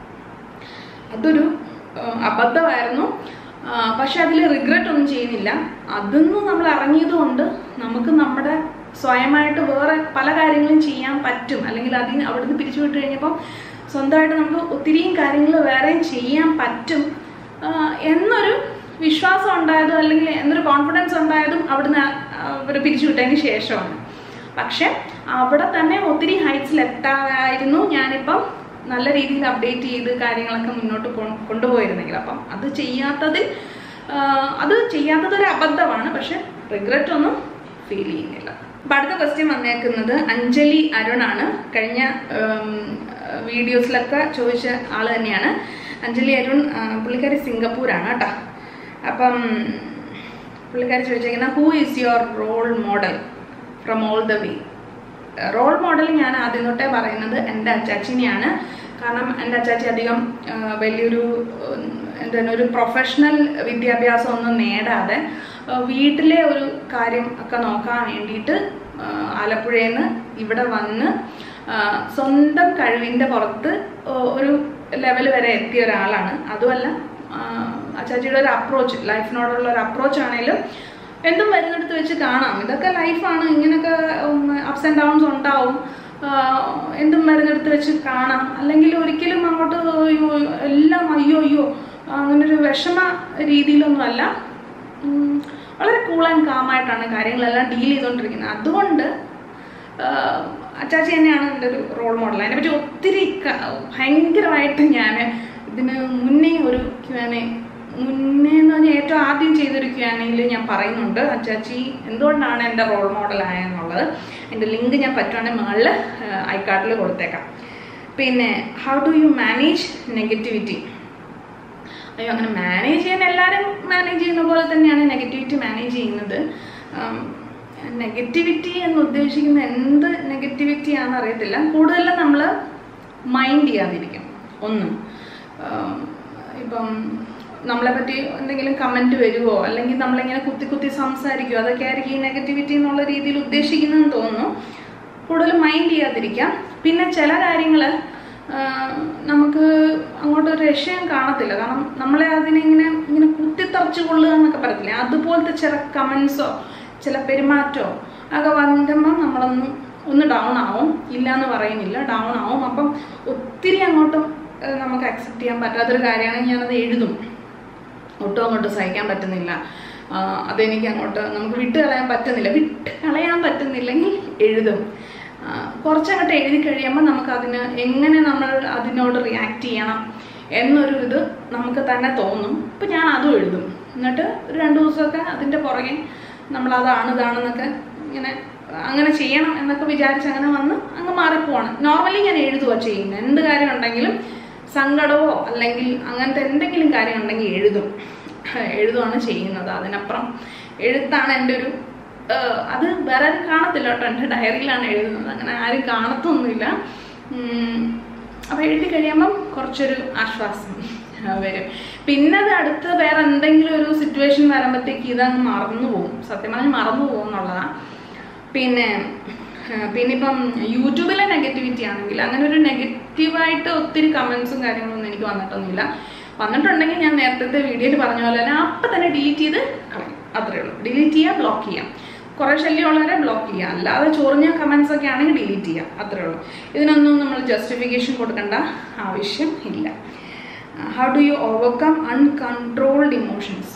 അതൊരു ആ, അബദ്ധമായിരുന്നു ആ, പക്ഷെ അതിൽ റിഗ്രറ്റ് ഒന്നും ചെയ്യുന്നില്ല അതൊന്നും നമ്മൾ ഇറങ്ങിയത് കൊണ്ട് നമുക്ക് നമ്മുടെ സ്വയമായിട്ട് വേറെ പല കാര്യങ്ങളും ചെയ്യാൻ പറ്റും അല്ലെങ്കിൽ അതിന് അവിടുന്ന് പിരിച്ചു വിട്ട് കഴിഞ്ഞപ്പം സ്വന്തമായിട്ട് നമുക്ക് ഒത്തിരിയും കാര്യങ്ങൾ വേറെയും ചെയ്യാൻ പറ്റും ആ, എന്നൊരു വിശ്വാസം ഉണ്ടായതും അല്ലെങ്കിൽ എന്നൊരു കോൺഫിഡൻസ് ഉണ്ടായതും അവിടുന്ന് അവർ പിരിച്ചു വിട്ടതിന് ശേഷമാണ് പക്ഷെ അവിടെ തന്നെ ഒത്തിരി ഹൈറ്റ്സിൽ എത്താമായിരുന്നു ഞാനിപ്പം നല്ല രീതിയിൽ അപ്ഡേറ്റ് ചെയ്ത് കാര്യങ്ങളൊക്കെ മുന്നോട്ട് കൊ- കൊണ്ടുപോയിരുന്നെങ്കിൽ അപ്പം അത് ചെയ്യാത്തതിൽ ആ, അത് ചെയ്യാത്തത് ഒരു അബദ്ധമാണ് പക്ഷെ റിഗ്രറ്റ് ഒന്നും ഫീൽ ചെയ്യുന്നില്ല അപ്പം അടുത്ത ക്വസ്റ്റ്യൻ വന്നേക്കുന്നത് അഞ്ജലി അരുണാണ് കഴിഞ്ഞ വീഡിയോസിലൊക്കെ ചോദിച്ച ആൾ തന്നെയാണ് അഞ്ജലി അരുൺ ആ, പുള്ളിക്കാരി സിംഗപ്പൂരാണ് കേട്ടോ അപ്പം പുള്ളിക്കാരി ചോദിച്ചേക്കുന്ന who is your role model from all the way role model ഞാൻ ആദ്യം തൊട്ടേ പറയുന്നത് എൻ്റെ അച്ചാച്ചിനെയാണ് കാരണം എൻ്റെ അച്ചാച്ചി അധികം ആ, വലിയൊരു ഉം, എന്താണ് ഒരു പ്രൊഫഷണൽ വിദ്യാഭ്യാസം ഒന്നും നേടാതെ ആ, വീട്ടിലെ ഒരു കാര്യം ഒക്കെ നോക്കാൻ വേണ്ടിയിട്ട് ആ, ആലപ്പുഴയിൽ നിന്ന് ഇവിടെ വന്ന് ആ, സ്വന്തം കഴിവിൻ്റെ പുറത്ത് ഒ- ഒരു ലെവൽ വരെ എത്തിയ ഒരാളാണ് അതുമല്ല ആ, അച്ചാച്ചിയുടെ ഒരു അപ്രോച്ച് ലൈഫിനോടുള്ള ഒരു അപ്രോച്ച് ആണെങ്കിലും എന്തും വരുന്നിടത്ത് വെച്ച് കാണാം ഇതൊക്കെ ലൈഫാണ് ഇങ്ങനെയൊക്കെ അപ്സ് ആൻഡ് ഡൗൺസ് ഉണ്ടാവും ആഹ് എന്തും വരുന്നിടത്ത് വെച്ച് കാണാം അല്ലെങ്കിൽ ഒരിക്കലും അങ്ങോട്ട് അയ്യോ എല്ലാം അയ്യോ അയ്യോ അങ്ങനൊരു വിഷമ രീതിയിലൊന്നുമല്ല ഉം, വളരെ കൂൾ ആൻഡ് കാമായിട്ടാണ് കാര്യങ്ങളെല്ലാം ഡീൽ ചെയ്തുകൊണ്ടിരിക്കുന്നത് അതുകൊണ്ട് ആഹ് അച്ചാച്ചി തന്നെയാണ് എൻ്റെ ഒരു റോൾ മോഡൽ അതിനെപ്പറ്റി ഒത്തിരി ക- ഭയങ്കരമായിട്ട് ഞാൻ ഇതിന് മുന്നേ ഒരു ക്യാനെ മുന്നേ എന്ന് പറഞ്ഞാൽ ഏറ്റവും ആദ്യം ചെയ്തൊരു ക്യാനയിൽ ഞാൻ പറയുന്നുണ്ട് അച്ചാച്ചി എന്തുകൊണ്ടാണ് എൻ്റെ റോൾ മോഡൽ ആയെന്നുള്ളത് എൻ്റെ ലിങ്ക് ഞാൻ പറ്റുവാണെങ്കിൽ മുകളിൽ ഐക്കാർഡിൽ കൊടുത്തേക്കാം പിന്നെ how do you manage negativity അയ്യോ അങ്ങനെ മാനേജ് ചെയ്യാൻ എല്ലാവരും മാനേജ് ചെയ്യുന്ന പോലെ തന്നെയാണ് നെഗറ്റിവിറ്റി മാനേജ് ചെയ്യുന്നത് നെഗറ്റിവിറ്റി എന്ന് ഉദ്ദേശിക്കുന്ന എന്ത് നെഗറ്റിവിറ്റി ആണെന്ന് അറിയത്തില്ല കൂടുതലും നമ്മൾ മൈൻഡ് ചെയ്യാതിരിക്കും ഒന്ന് ആം, ഇപ്പം നമ്മളെ പറ്റി എന്തെങ്കിലും കമൻറ്റ് വരുമോ അല്ലെങ്കിൽ നമ്മളിങ്ങനെ കുത്തി കുത്തി സംസാരിക്കുമോ അതൊക്കെ ആയിരിക്കും ഈ നെഗറ്റിവിറ്റി എന്നുള്ള രീതിയിൽ ഉദ്ദേശിക്കുന്നതെന്ന് തോന്നുന്നു കൂടുതൽ മൈൻഡ് ചെയ്യാതിരിക്കാം പിന്നെ ചില കാര്യങ്ങൾ നമുക്ക് അങ്ങോട്ട് ഒരു രക്ഷയും കാണത്തില്ല കാരണം നമ്മളെ അതിനെ ഇങ്ങനെ ഇങ്ങനെ കുത്തിത്തറച്ച് കൊള്ളുക എന്നൊക്കെ പറയത്തില്ലേ അതുപോലത്തെ ചില കമൻസോ ചില പെരുമാറ്റമോ ഒക്കെ വരുമ്പം നമ്മളൊന്ന് ഒന്ന് ഡൗൺ ആവും ഇല്ല എന്ന് പറയുന്നില്ല ഡൗൺ ആവും അപ്പം ഒത്തിരി അങ്ങോട്ടും ഏഹ്, നമുക്ക് അക്സെപ്റ്റ് ചെയ്യാൻ പറ്റാത്തൊരു കാര്യമാണെങ്കിൽ ഞാനത് എഴുതും ഒട്ടും അങ്ങോട്ട് സഹിക്കാൻ പറ്റുന്നില്ല ആ, അതെനിക്ക് അങ്ങോട്ട് നമുക്ക് വിട്ട് കളയാൻ പറ്റുന്നില്ല വിട്ട് കളയാൻ പറ്റുന്നില്ലെങ്കിൽ എഴുതും ആ, കുറച്ചങ്ങോട്ട് എഴുതി കഴിയുമ്പോൾ നമുക്ക് അതിന് എങ്ങനെ നമ്മൾ അതിനോട് റിയാക്ട് ചെയ്യണം എന്നൊരു ഇത് നമുക്ക് തന്നെ തോന്നും ഇപ്പം ഞാൻ അതും എഴുതും എന്നിട്ട് ഒരു രണ്ട് ദിവസമൊക്കെ അതിൻ്റെ പുറകെ നമ്മൾ അതാണ് ഇതാണെന്നൊക്കെ ഇങ്ങനെ അങ്ങനെ ചെയ്യണം എന്നൊക്കെ വിചാരിച്ച് അങ്ങനെ വന്ന് അങ്ങ് മാറിപ്പോവാണ് നോർമലി ഞാൻ എഴുതുക ചെയ്യുന്നത് എന്ത് കാര്യം ഉണ്ടെങ്കിലും സങ്കടമോ അല്ലെങ്കിൽ അങ്ങനത്തെ എന്തെങ്കിലും കാര്യം ഉണ്ടെങ്കിൽ എഴുതും എഴുതുകയാണ് ചെയ്യുന്നത് അതിനപ്പുറം എഴുത്താണ് എൻ്റെ ഒരു ഏഹ്, അത് വേറെ ആരും കാണത്തില്ല കേട്ടോ എൻ്റെ ഡയറിയിലാണ് എഴുതുന്നത് അങ്ങനെ ആരും കാണത്തൊന്നുമില്ല ഉം, അപ്പോൾ എഴുതി കഴിയുമ്പം കുറച്ചൊരു ആശ്വാസം ആ, വരും പിന്നെ അത് അടുത്ത് വേറെ എന്തെങ്കിലും ഒരു സിറ്റുവേഷൻ വരുമ്പോഴത്തേക്ക് ഇതങ്ങ് മറന്നു പോകും സത്യം പറഞ്ഞാൽ മറന്നു പോകും എന്നുള്ളതാണ് പിന്നെ ആ, പിന്നെ ഇപ്പം യൂട്യൂബിലെ നെഗറ്റിവിറ്റി ആണെങ്കിൽ അങ്ങനെ ഒരു നെഗറ്റീവായിട്ട് ഒത്തിരി കമൻസും കാര്യങ്ങളൊന്നും എനിക്ക് വന്നിട്ടൊന്നുമില്ല വന്നിട്ടുണ്ടെങ്കിൽ ഞാൻ നേരത്തെ വീഡിയോയിൽ പറഞ്ഞ പോലെ തന്നെ അപ്പം തന്നെ ഡിലീറ്റ് ചെയ്ത് കളയും അത്രേ ഉള്ളൂ ഡിലീറ്റ് ചെയ്യുക ബ്ലോക്ക് ചെയ്യാം കുറേ ശല്യമുള്ളവരെ ബ്ലോക്ക് ചെയ്യുക അല്ലാതെ ചൊറിഞ്ഞ കമൻസ് ഒക്കെ ആണെങ്കിൽ ഡിലീറ്റ് ചെയ്യുക അത്രേ ഉള്ളൂ ഇതിനൊന്നും നമ്മൾ ജസ്റ്റിഫിക്കേഷൻ കൊടുക്കേണ്ട ആവശ്യം ഇല്ല how do you overcome uncontrolled emotions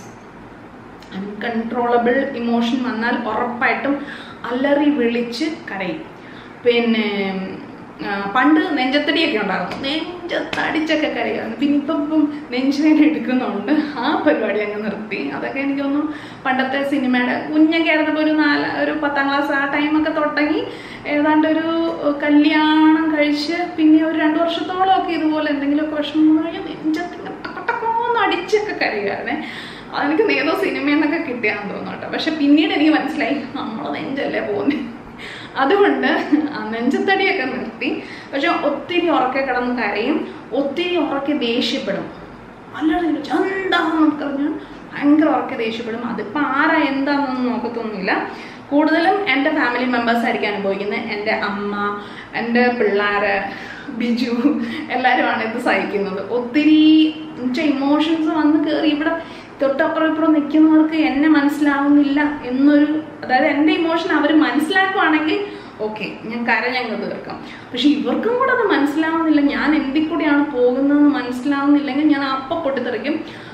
uncontrollable emotion വന്നാൽ ഉറപ്പായിട്ടും അലറി വിളിച്ച് കരയും പിന്നെ ആ, പണ്ട് നെഞ്ചത്തടിയൊക്കെ ഉണ്ടാകും നെഞ്ചത്തടിച്ചൊക്കെ കരയായിരുന്നു പിന്നെ ഇപ്പം ഇപ്പം നെഞ്ചുവേദന എടുക്കുന്നുണ്ട് ആ പരിപാടി അങ്ങ് നിർത്തി അതൊക്കെ എനിക്ക് തോന്നുന്നു പണ്ടത്തെ സിനിമയുടെ കുഞ്ഞൊക്കെ ആയിരുന്നപ്പോൾ ഒരു നാല് ഒരു പത്താം ക്ലാസ് ആ ടൈമൊക്കെ തുടങ്ങി ഏതാണ്ട് ഒരു കല്യാണം കഴിച്ച് പിന്നെ ഒരു രണ്ട് വർഷത്തോളമൊക്കെ ഇതുപോലെ എന്തെങ്കിലുമൊക്കെ വിഷമം വന്നു കഴിഞ്ഞാൽ നെഞ്ചത്തിങ്ങനെ ടക്കടക്കോന്ന് അടിച്ചൊക്കെ കരയുമായിരുന്നേ അതെനിക്ക് ഏതോ സിനിമയിൽ നിന്നൊക്കെ കിട്ടിയാന്ന് തോന്നുന്നു കേട്ടോ പക്ഷെ പിന്നീട് എനിക്ക് മനസ്സിലായി നമ്മൾ നെഞ്ചല്ലേ പോകുന്നത് അതുകൊണ്ട് ആ നെഞ്ചത്തടിയൊക്കെ നിർത്തി പക്ഷെ ഒത്തിരി ഉറക്കെ കിടന്ന് കരയും ഒത്തിരി ഉറക്കെ ദേഷ്യപ്പെടും അല്ലാതെ എന്താണെന്നൊക്കെ പറഞ്ഞാൽ ഭയങ്കര ഉറക്കെ ദേഷ്യപ്പെടും അതിപ്പോൾ ആരാ എന്താണെന്നൊന്നും നോക്കത്തൊന്നുമില്ല കൂടുതലും എൻ്റെ ഫാമിലി മെമ്പേഴ്സ് ആയിരിക്കും അനുഭവിക്കുന്നത് എൻ്റെ അമ്മ എൻ്റെ പിള്ളേര് ബിജു എല്ലാവരുമാണ് ഇത് സഹിക്കുന്നത് ഒത്തിരി എന്നുവെച്ചാൽ ഇമോഷൻസ് വന്ന് കയറി ഇവിടെ തൊട്ടപ്പുറം ഇപ്പുറം നിൽക്കുന്നവർക്ക് എന്നെ മനസ്സിലാവുന്നില്ല എന്നൊരു അതായത് എൻ്റെ ഇമോഷൻ അവർ മനസ്സിലാക്കുവാണെങ്കിൽ ഓക്കെ ഞാൻ കരഞ്ഞങ്ങ് തീർക്കാം പക്ഷെ ഇവർക്കും കൂടെ അത് മനസ്സിലാവുന്നില്ല ഞാൻ എന്തിൽ കൂടിയാണ് പോകുന്നതെന്ന് മനസ്സിലാവുന്നില്ലെങ്കിൽ ഞാൻ അപ്പം പൊട്ടിത്തെറിക്കും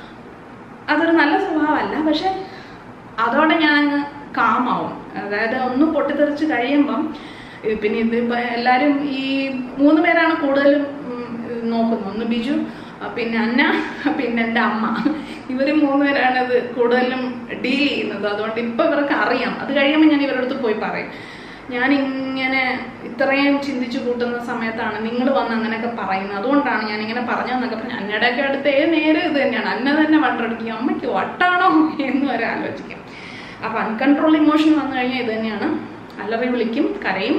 അതൊരു നല്ല സ്വഭാവമല്ല പക്ഷെ അതോടെ ഞാൻ അങ്ങ് കാമാവും അതായത് ഒന്ന് പൊട്ടിത്തെറിച്ച് കഴിയുമ്പം ഏഹ് പിന്നെ ഇതിപ്പോൾ എല്ലാവരും ഈ മൂന്ന് പേരാണ് കൂടുതലും ഉം, ഇത് നോക്കുന്നത് ഒന്ന് ബിജു ആ, പിന്നെ അന്ന പിന്നെ എൻ്റെ അമ്മ ഇവർ മൂന്ന് പേരാണ് ഇത് കൂടുതലും ഡീൽ ചെയ്യുന്നത് അതുകൊണ്ട് ഇപ്പം ഇവർക്ക് അറിയാം അത് കഴിയുമ്പോൾ ഞാൻ ഇവരുടെ അടുത്ത് പോയി പറയും ഞാൻ ഇങ്ങനെ ഇത്രയും ചിന്തിച്ചു കൂട്ടുന്ന സമയത്താണ് നിങ്ങൾ വന്ന് അങ്ങനെയൊക്കെ പറയുന്നത് അതുകൊണ്ടാണ് ഞാൻ ഇങ്ങനെ പറഞ്ഞതെന്നൊക്കെ പറഞ്ഞു അന്നയുടെയൊക്കെ അടുത്ത് ഏ നേരെ ഇത് തന്നെയാണ് അന്ന തന്നെ വട്ടടിക്കും അമ്മയ്ക്ക് വട്ടാണോ എന്ന് വരെ ആലോചിക്കും അപ്പം അൺകൺട്രോൾ ഇമോഷൻ വന്നു കഴിഞ്ഞാൽ ഇത് തന്നെയാണ് അലറി വിളിക്കും കരയും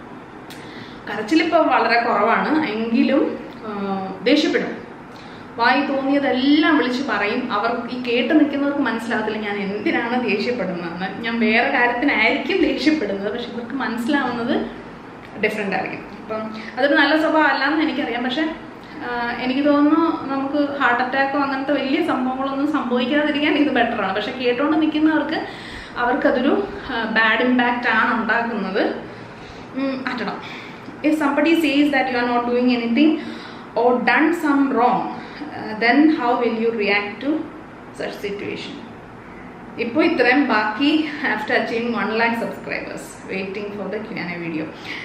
കരച്ചിലിപ്പോൾ വളരെ കുറവാണ് എങ്കിലും ആ, ദേഷ്യപ്പെടും വായി തോന്നിയതെല്ലാം വിളിച്ച് പറയും അവർക്ക് ഈ കേട്ട് നിൽക്കുന്നവർക്ക് മനസ്സിലാകത്തില്ല ഞാൻ എന്തിനാണ് ദേഷ്യപ്പെടുന്നതെന്ന് ഞാൻ വേറെ കാര്യത്തിനായിരിക്കും ദേഷ്യപ്പെടുന്നത് പക്ഷെ ഇവർക്ക് മനസ്സിലാവുന്നത് ഡിഫറെൻ്റ് ആയിരിക്കും അപ്പം അതൊരു നല്ല സ്വഭാവം അല്ലാന്ന് എനിക്കറിയാം പക്ഷെ ആ, എനിക്ക് തോന്നുന്നു നമുക്ക് ഹാർട്ട് അറ്റാക്കോ അങ്ങനത്തെ വലിയ സംഭവങ്ങളൊന്നും സംഭവിക്കാതിരിക്കാൻ ഇത് ബെറ്ററാണ് പക്ഷെ കേട്ടോണ്ട് നിൽക്കുന്നവർക്ക് അവർക്കതൊരു ബാഡ് ഇമ്പാക്റ്റ് ആണ് ഉണ്ടാക്കുന്നത് ഉം, മാറ്റണം if somebody says that you are not doing anything or done some wrong uh, then how will you react to such situation ഇപ്പോൾ ഇത്രയും ബാക്കി after achieving one lakh subscribers waiting for the Q A video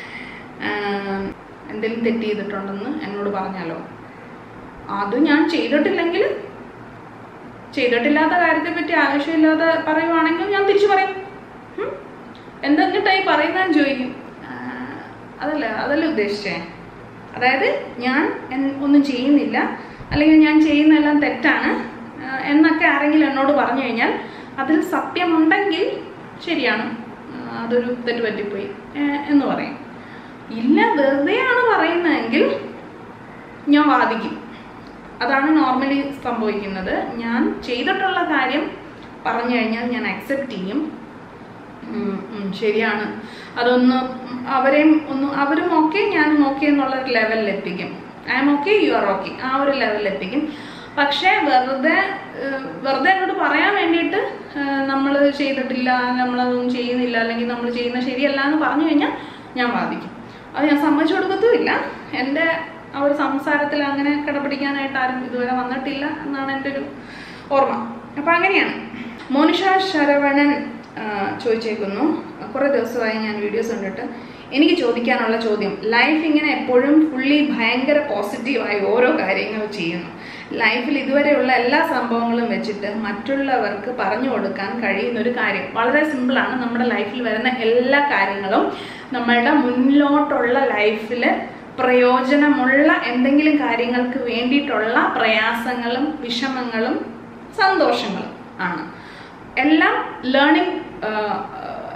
എന്തെങ്കിലും തെറ്റ് ചെയ്തിട്ടുണ്ടെന്ന് എന്നോട് പറഞ്ഞാലോ അത് ഞാൻ ചെയ്തിട്ടില്ലെങ്കിൽ ചെയ്തിട്ടില്ലാത്ത കാര്യത്തെ പറ്റി ആവശ്യമില്ലാതെ പറയുവാണെങ്കിൽ ഞാൻ തിരിച്ചു പറയും ഉം? എന്തെങ്കിട്ടായി പറയുന്നതെന്ന് ചോദിക്കും ആ, അതല്ല അതല്ല ഉദ്ദേശിച്ചേ അതായത് ഞാൻ എൻ- ഒന്നും ചെയ്യുന്നില്ല അല്ലെങ്കിൽ ഞാൻ ചെയ്യുന്നതെല്ലാം തെറ്റാണ് ആ, എന്നൊക്കെ ആരെങ്കിലും എന്നോട് പറഞ്ഞു കഴിഞ്ഞാൽ അതിൽ സത്യമുണ്ടെങ്കിൽ ശരിയാണ് ആ, അതൊരു തെറ്റ് പറ്റിപ്പോയി ഏ, എന്ന് പറയും ഇല്ല വെറുതെയാണ് പറയുന്നതെങ്കിൽ ഞാൻ വാദിക്കും അതാണ് നോർമലി സംഭവിക്കുന്നത് ഞാൻ ചെയ്തിട്ടുള്ള കാര്യം പറഞ്ഞു കഴിഞ്ഞാൽ ഞാൻ അക്സെപ്റ്റ് ചെയ്യും ഉം, ഉം, ശരിയാണ് അതൊന്ന് ഉം, അവരെയും ഒന്ന് അവരും ഓക്കെ ഞാനും ഓക്കെ എന്നുള്ള ഒരു ലെവലിൽ എത്തിക്കും I'm okay you are okay ആ ഒരു ലെവലിൽ എത്തിക്കും പക്ഷേ വെറുതെ ഏഹ്, വെറുതെ എന്നോട് പറയാൻ വേണ്ടിയിട്ട് നമ്മൾ ചെയ്തിട്ടില്ല നമ്മളതൊന്നും ചെയ്യുന്നില്ല അല്ലെങ്കിൽ നമ്മൾ ചെയ്യുന്നത് ശരിയല്ല എന്ന് പറഞ്ഞു കഴിഞ്ഞാൽ ഞാൻ വാദിക്കും അത് ഞാൻ സമ്മതിച്ചു കൊടുക്കത്തുമില്ല എൻ്റെ ആ ഒരു സംസാരത്തിൽ അങ്ങനെ കിടപിടിക്കാനായിട്ട് ആരും ഇതുവരെ വന്നിട്ടില്ല എന്നാണ് എൻ്റെ ഒരു ഓർമ്മ അപ്പം അങ്ങനെയാണ് മോനിഷ ശരവണൻ ആ, ചോദിച്ചേക്കുന്നു കുറേ ദിവസമായി ഞാൻ വീഡിയോസ് കണ്ടിട്ട് എനിക്ക് ചോദിക്കാനുള്ള ചോദ്യം ലൈഫ് ഇങ്ങനെ എപ്പോഴും ഫുള്ളി ഭയങ്കര പോസിറ്റീവായി ഓരോ കാര്യങ്ങൾ ചെയ്യുന്നു ലൈഫിൽ ഇതുവരെയുള്ള എല്ലാ സംഭവങ്ങളും വെച്ചിട്ട് മറ്റുള്ളവർക്ക് പറഞ്ഞു കൊടുക്കാൻ കഴിയുന്ന ഒരു കാര്യം വളരെ സിമ്പിളാണ് നമ്മുടെ ലൈഫിൽ വരുന്ന എല്ലാ കാര്യങ്ങളും നമ്മളുടെ മുന്നിലോട്ടുള്ള ലൈഫിൽ പ്രയോജനമുള്ള എന്തെങ്കിലും കാര്യങ്ങൾക്ക് വേണ്ടിയിട്ടുള്ള പ്രയാസങ്ങളും വിഷമങ്ങളും സന്തോഷങ്ങളും ആണ് എല്ലാം ലേണിംഗ്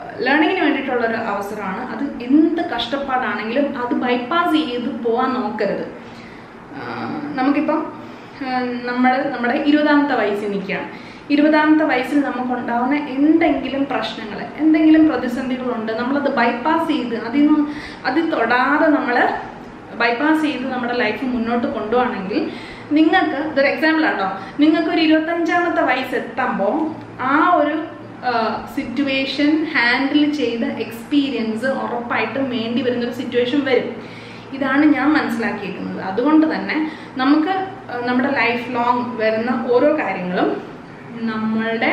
ലേണിങ്ങിന് വേണ്ടിയിട്ടുള്ളൊരു അവസരമാണ് അത് എന്ത് കഷ്ടപ്പാടാണെങ്കിലും അത് ബൈപ്പാസ് ചെയ്ത് പോകാൻ നോക്കരുത് ആ, നമുക്കിപ്പം നമ്മൾ നമ്മുടെ ഇരുപതാമത്തെ വയസ്സിൽ നിൽക്കുകയാണ് ഇരുപതാമത്തെ വയസ്സിൽ നമുക്കുണ്ടാവുന്ന എന്തെങ്കിലും പ്രശ്നങ്ങൾ എന്തെങ്കിലും പ്രതിസന്ധികളുണ്ട് നമ്മളത് ബൈപ്പാസ് ചെയ്ത് അതിൽ നിന്ന് അതിൽ തൊടാതെ നമ്മൾ ബൈപ്പാസ് ചെയ്ത് നമ്മുടെ ലൈഫ് മുന്നോട്ട് കൊണ്ടുപോകണമെങ്കിൽ നിങ്ങൾക്ക് ഇതൊരു എക്സാമ്പിൾ ആട്ടോ നിങ്ങൾക്ക് ഒരു ഇരുപത്തഞ്ചാമത്തെ വയസ്സ് എത്തുമ്പോൾ ആ ഒരു സിറ്റുവേഷൻ ഹാൻഡിൽ ചെയ്ത എക്സ്പീരിയൻസ് ഉറപ്പായിട്ടും വേണ്ടി വരുന്നൊരു സിറ്റുവേഷൻ വരും ഇതാണ് ഞാൻ മനസ്സിലാക്കിയിരിക്കുന്നത് അതുകൊണ്ട് തന്നെ നമുക്ക് ആ, നമ്മുടെ ലൈഫ് ലോങ് വരുന്ന ഓരോ കാര്യങ്ങളും നമ്മളുടെ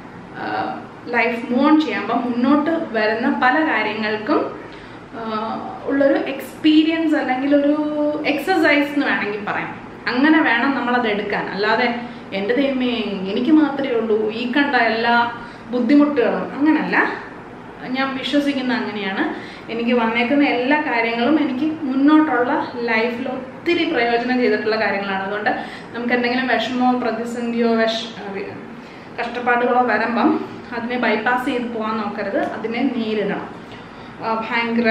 ലൈഫ് മൂവ് ഓൺ ചെയ്യുമ്പോൾ മുന്നോട്ട് വരുന്ന പല കാര്യങ്ങൾക്കും ആ, ഉള്ളൊരു എക്സ്പീരിയൻസ് അല്ലെങ്കിൽ ഒരു എക്സസൈസ് എന്ന് വേണമെങ്കിൽ പറയാം അങ്ങനെ വേണം നമ്മളത് എടുക്കാൻ അല്ലാതെ എൻ്റെ ദൈവമേ എനിക്ക് മാത്രമേ ഉള്ളൂ ഈ കണ്ട എല്ലാ ബുദ്ധിമുട്ടുകളും അങ്ങനല്ല ഞാൻ വിശ്വസിക്കുന്ന അങ്ങനെയാണ് എനിക്ക് വന്നേക്കുന്ന എല്ലാ കാര്യങ്ങളും എനിക്ക് മുന്നോട്ടുള്ള ലൈഫിൽ ഒത്തിരി പ്രയോജനം ചെയ്തിട്ടുള്ള കാര്യങ്ങളാണ് അതുകൊണ്ട് നമുക്ക് എന്തെങ്കിലും വിഷമമോ പ്രതിസന്ധിയോ വിഷ കഷ്ടപ്പാടുകളോ വരുമ്പം അതിനെ ബൈപ്പാസ് ചെയ്ത് പോകാൻ നോക്കരുത് അതിനെ നേരിടണം ആ, ഭയങ്കര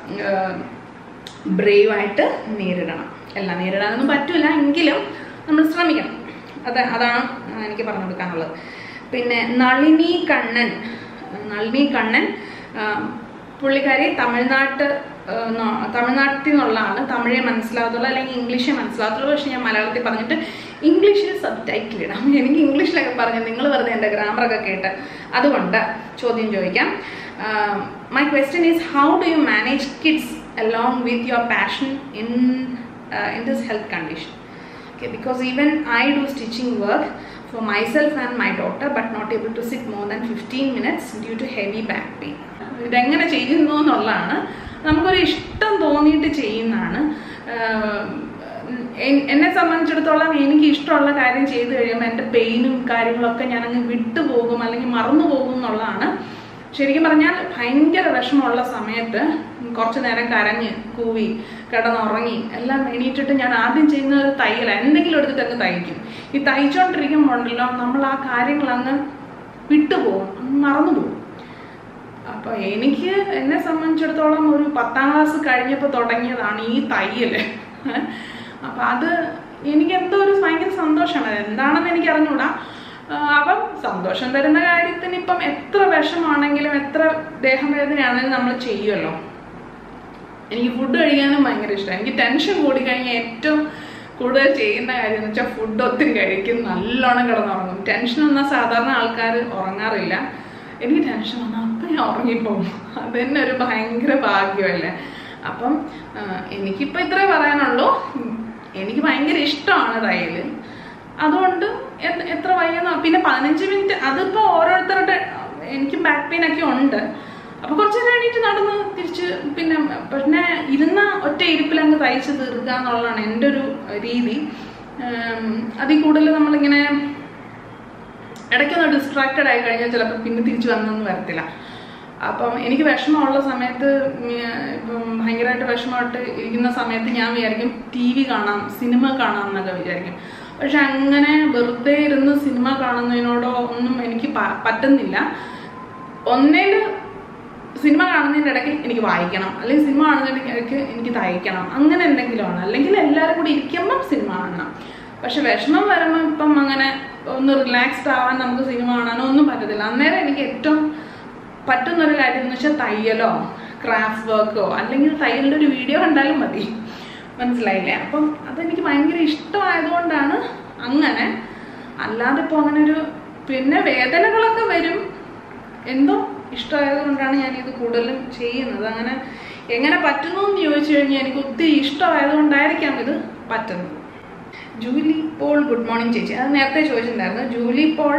ബ്രേവായിട്ട് നേരിടണം എല്ലാം നേരിടാനൊന്നും പറ്റില്ല എങ്കിലും നമ്മൾ ശ്രമിക്കണം അത് അതാണ് എനിക്ക് പറഞ്ഞു കൊടുക്കാനുള്ളത് പിന്നെ നളിനി കണ്ണൻ നളിനി കണ്ണൻ ആ, പുള്ളിക്കാരി തമിഴ്നാട്ട് ആ, നോ- തമിഴ്നാട്ടിൽ നിന്നുള്ളതാണ് തമിഴേ മനസ്സിലാകത്തുള്ളൂ അല്ലെങ്കിൽ ഇംഗ്ലീഷേ മനസ്സിലാകത്തുള്ളൂ പക്ഷെ ഞാൻ മലയാളത്തിൽ പറഞ്ഞിട്ട് ഇംഗ്ലീഷിൽ സബ് ടൈറ്റിൽ ഇടാം എനിക്ക് ഇംഗ്ലീഷിലൊക്കെ പറഞ്ഞ് നിങ്ങൾ വെറുതെ എൻ്റെ ഗ്രാമറൊക്കെ കേട്ട് അതുകൊണ്ട് ചോദ്യം ചോദിക്കാം my question is how do you manage kids along with your passion in uh, in this health condition okay because even i do stitching work for myself and my daughter but not able to sit more than 15 minutes due to heavy back pain ഇതെങ്ങനെ ചെയ്യുന്നു എന്നുള്ളതാണ് നമുക്കൊരു ഇഷ്ടം തോന്നിയിട്ട് ചെയ്യുന്നതാണ് ആഹ് N- എന്നെ സംബന്ധിച്ചിടത്തോളം എനിക്ക് ഇഷ്ടമുള്ള കാര്യം ചെയ്തു കഴിയുമ്പോൾ എൻ്റെ പെയിനും കാര്യങ്ങളൊക്കെ ഞാനങ്ങ് വിട്ടുപോകും അല്ലെങ്കിൽ മറന്നു പോകും എന്നുള്ളതാണ് ശരിക്കും പറഞ്ഞാൽ ഭയങ്കര വിഷമമുള്ള സമയത്ത് കുറച്ച് നേരം കരഞ്ഞ് കൂവി കിടന്നുറങ്ങി എല്ലാം എണീറ്റിട്ട് ഞാൻ ആദ്യം ചെയ്യുന്ന ഒരു തയ്യല എന്തെങ്കിലും എടുത്തിട്ട് അങ്ങ് തയ്ക്കും ഈ തയ്ച്ചുകൊണ്ടിരിക്കുമ്പോൾ ഉണ്ടല്ലോ നമ്മൾ ആ കാര്യങ്ങൾ അങ്ങ് വിട്ടുപോകും അങ്ങ് മറന്നുപോകും അപ്പൊ എനിക്ക് എന്നെ സംബന്ധിച്ചിടത്തോളം ഒരു പത്താം ക്ലാസ് കഴിഞ്ഞപ്പോൾ തുടങ്ങിയതാണ് ഈ തയ്യൽ അപ്പൊ അത് എനിക്ക് എന്തോ ഒരു ഭയങ്കര സന്തോഷമാണ് എന്താണെന്ന് എനിക്ക് അറിഞ്ഞൂടാ ആ, അപ്പം സന്തോഷം തരുന്ന കാര്യത്തിന് ഇപ്പം എത്ര വിഷമാണെങ്കിലും എത്ര ദേഹവേദനയാണെങ്കിലും നമ്മൾ ചെയ്യുമല്ലോ എനിക്ക് ഫുഡ് കഴിക്കാനും ഭയങ്കര ഇഷ്ടമാണ് എനിക്ക് ടെൻഷൻ കൂടിക്കഴിഞ്ഞാൽ ഏറ്റവും കൂടുതൽ ചെയ്യുന്ന കാര്യം എന്ന് വെച്ചാൽ ഫുഡ് ഒത്തിരി കഴിക്കും നല്ലോണം കിടന്നുറങ്ങും ടെൻഷൻ വന്നാൽ സാധാരണ ആൾക്കാർ ഉറങ്ങാറില്ല എനിക്ക് ടെൻഷൻ വന്നാൽ അപ്പം ഞാൻ ഉറങ്ങിപ്പോകും അത് തന്നെ ഒരു ഭയങ്കര ഭാഗ്യമല്ലേ അപ്പം ആ, എനിക്കിപ്പോൾ ഇത്രേ പറയാനുള്ളൂ ഉം, എനിക്ക് ഭയങ്കര ഇഷ്ടമാണ് തയ്യൽ അതുകൊണ്ട് എ- എത്ര വയ്യെന്നോ പിന്നെ പതിനഞ്ച് മിനിറ്റ് അതിപ്പോൾ ഓരോരുത്തരുടെ എനിക്ക് ബാക്ക് പെയിൻ ഒക്കെ ഉണ്ട് അപ്പൊ കുറച്ച് നേരം എണീറ്റ് നടന്ന് തിരിച്ച് പിന്നെ പിന്നെ ഇരുന്ന ഒറ്റ ഇരിപ്പിൽ അങ്ങ് തയ്ച്ച് തീർക്കുക എന്നുള്ളതാണ് എൻ്റെ ഒരു രീതി ഉം, അതിൽ കൂടുതൽ നമ്മളിങ്ങനെ ഇടയ്ക്കൊന്ന് ഡിസ്ട്രാക്റ്റഡ് ആയി കഴിഞ്ഞാൽ ചിലപ്പോൾ പിന്നെ തിരിച്ചു വന്നൊന്നും വരത്തില്ല അപ്പം എനിക്ക് വിഷമമുള്ള സമയത്ത് ഉം, ഇപ്പം ഭയങ്കരമായിട്ട് വിഷമമായിട്ട് ഇരിക്കുന്ന സമയത്ത് ഞാൻ വിചാരിക്കും ടി വി കാണാം സിനിമ കാണാം എന്നൊക്കെ വിചാരിക്കും പക്ഷെ അങ്ങനെ വെറുതെ ഇരുന്ന് സിനിമ കാണുന്നതിനോടോ ഒന്നും എനിക്ക് പ- പറ്റുന്നില്ല ഒന്നേല് സിനിമ കാണുന്നതിൻ്റെ ഇടയ്ക്ക് എനിക്ക് വായിക്കണം അല്ലെങ്കിൽ സിനിമ കാണുന്നതിൻ്റെ ഇടയ്ക്ക് എനിക്ക് തയ്ക്കണം അങ്ങനെ എന്തെങ്കിലുമാണ് അല്ലെങ്കിൽ എല്ലാവരും കൂടി ഇരിക്കുമ്പം സിനിമ കാണണം പക്ഷെ വിഷമം വരുമ്പോൾ ഇപ്പം അങ്ങനെ ഒന്ന് റിലാക്സ്ഡ് ആവാൻ നമുക്ക് സിനിമ കാണാനോ ഒന്നും പറ്റത്തില്ല അന്നേരം എനിക്ക് ഏറ്റവും പറ്റുന്ന ഒരു കാര്യം എന്ന് വെച്ചാൽ തയ്യലോ ക്രാഫ്റ്റ് വർക്കോ അല്ലെങ്കിൽ തയ്യലിൻ്റെ ഒരു വീഡിയോ കണ്ടാലും മതി മനസ്സിലായില്ലേ അപ്പം അതെനിക്ക് ഭയങ്കര ഇഷ്ടമായതുകൊണ്ടാണ് അങ്ങനെ അല്ലാതെ ഇപ്പോൾ അങ്ങനെ ഒരു പിന്നെ വേദനകളൊക്കെ വരും എന്തോ ഇഷ്ടമായതുകൊണ്ടാണ് ഞാനിത് കൂടുതലും ചെയ്യുന്നത് അങ്ങനെ എങ്ങനെ പറ്റുന്നു എന്ന് ചോദിച്ചു കഴിഞ്ഞാൽ എനിക്ക് ഒത്തിരി ഇഷ്ടമായതുകൊണ്ടായിരിക്കാം ഇത് പറ്റുന്നത് ജൂലി പോൾ ഗുഡ് മോർണിംഗ് ചേച്ചി അത് നേരത്തെ ചോദിച്ചിട്ടുണ്ടായിരുന്നു ജൂലി പോൾ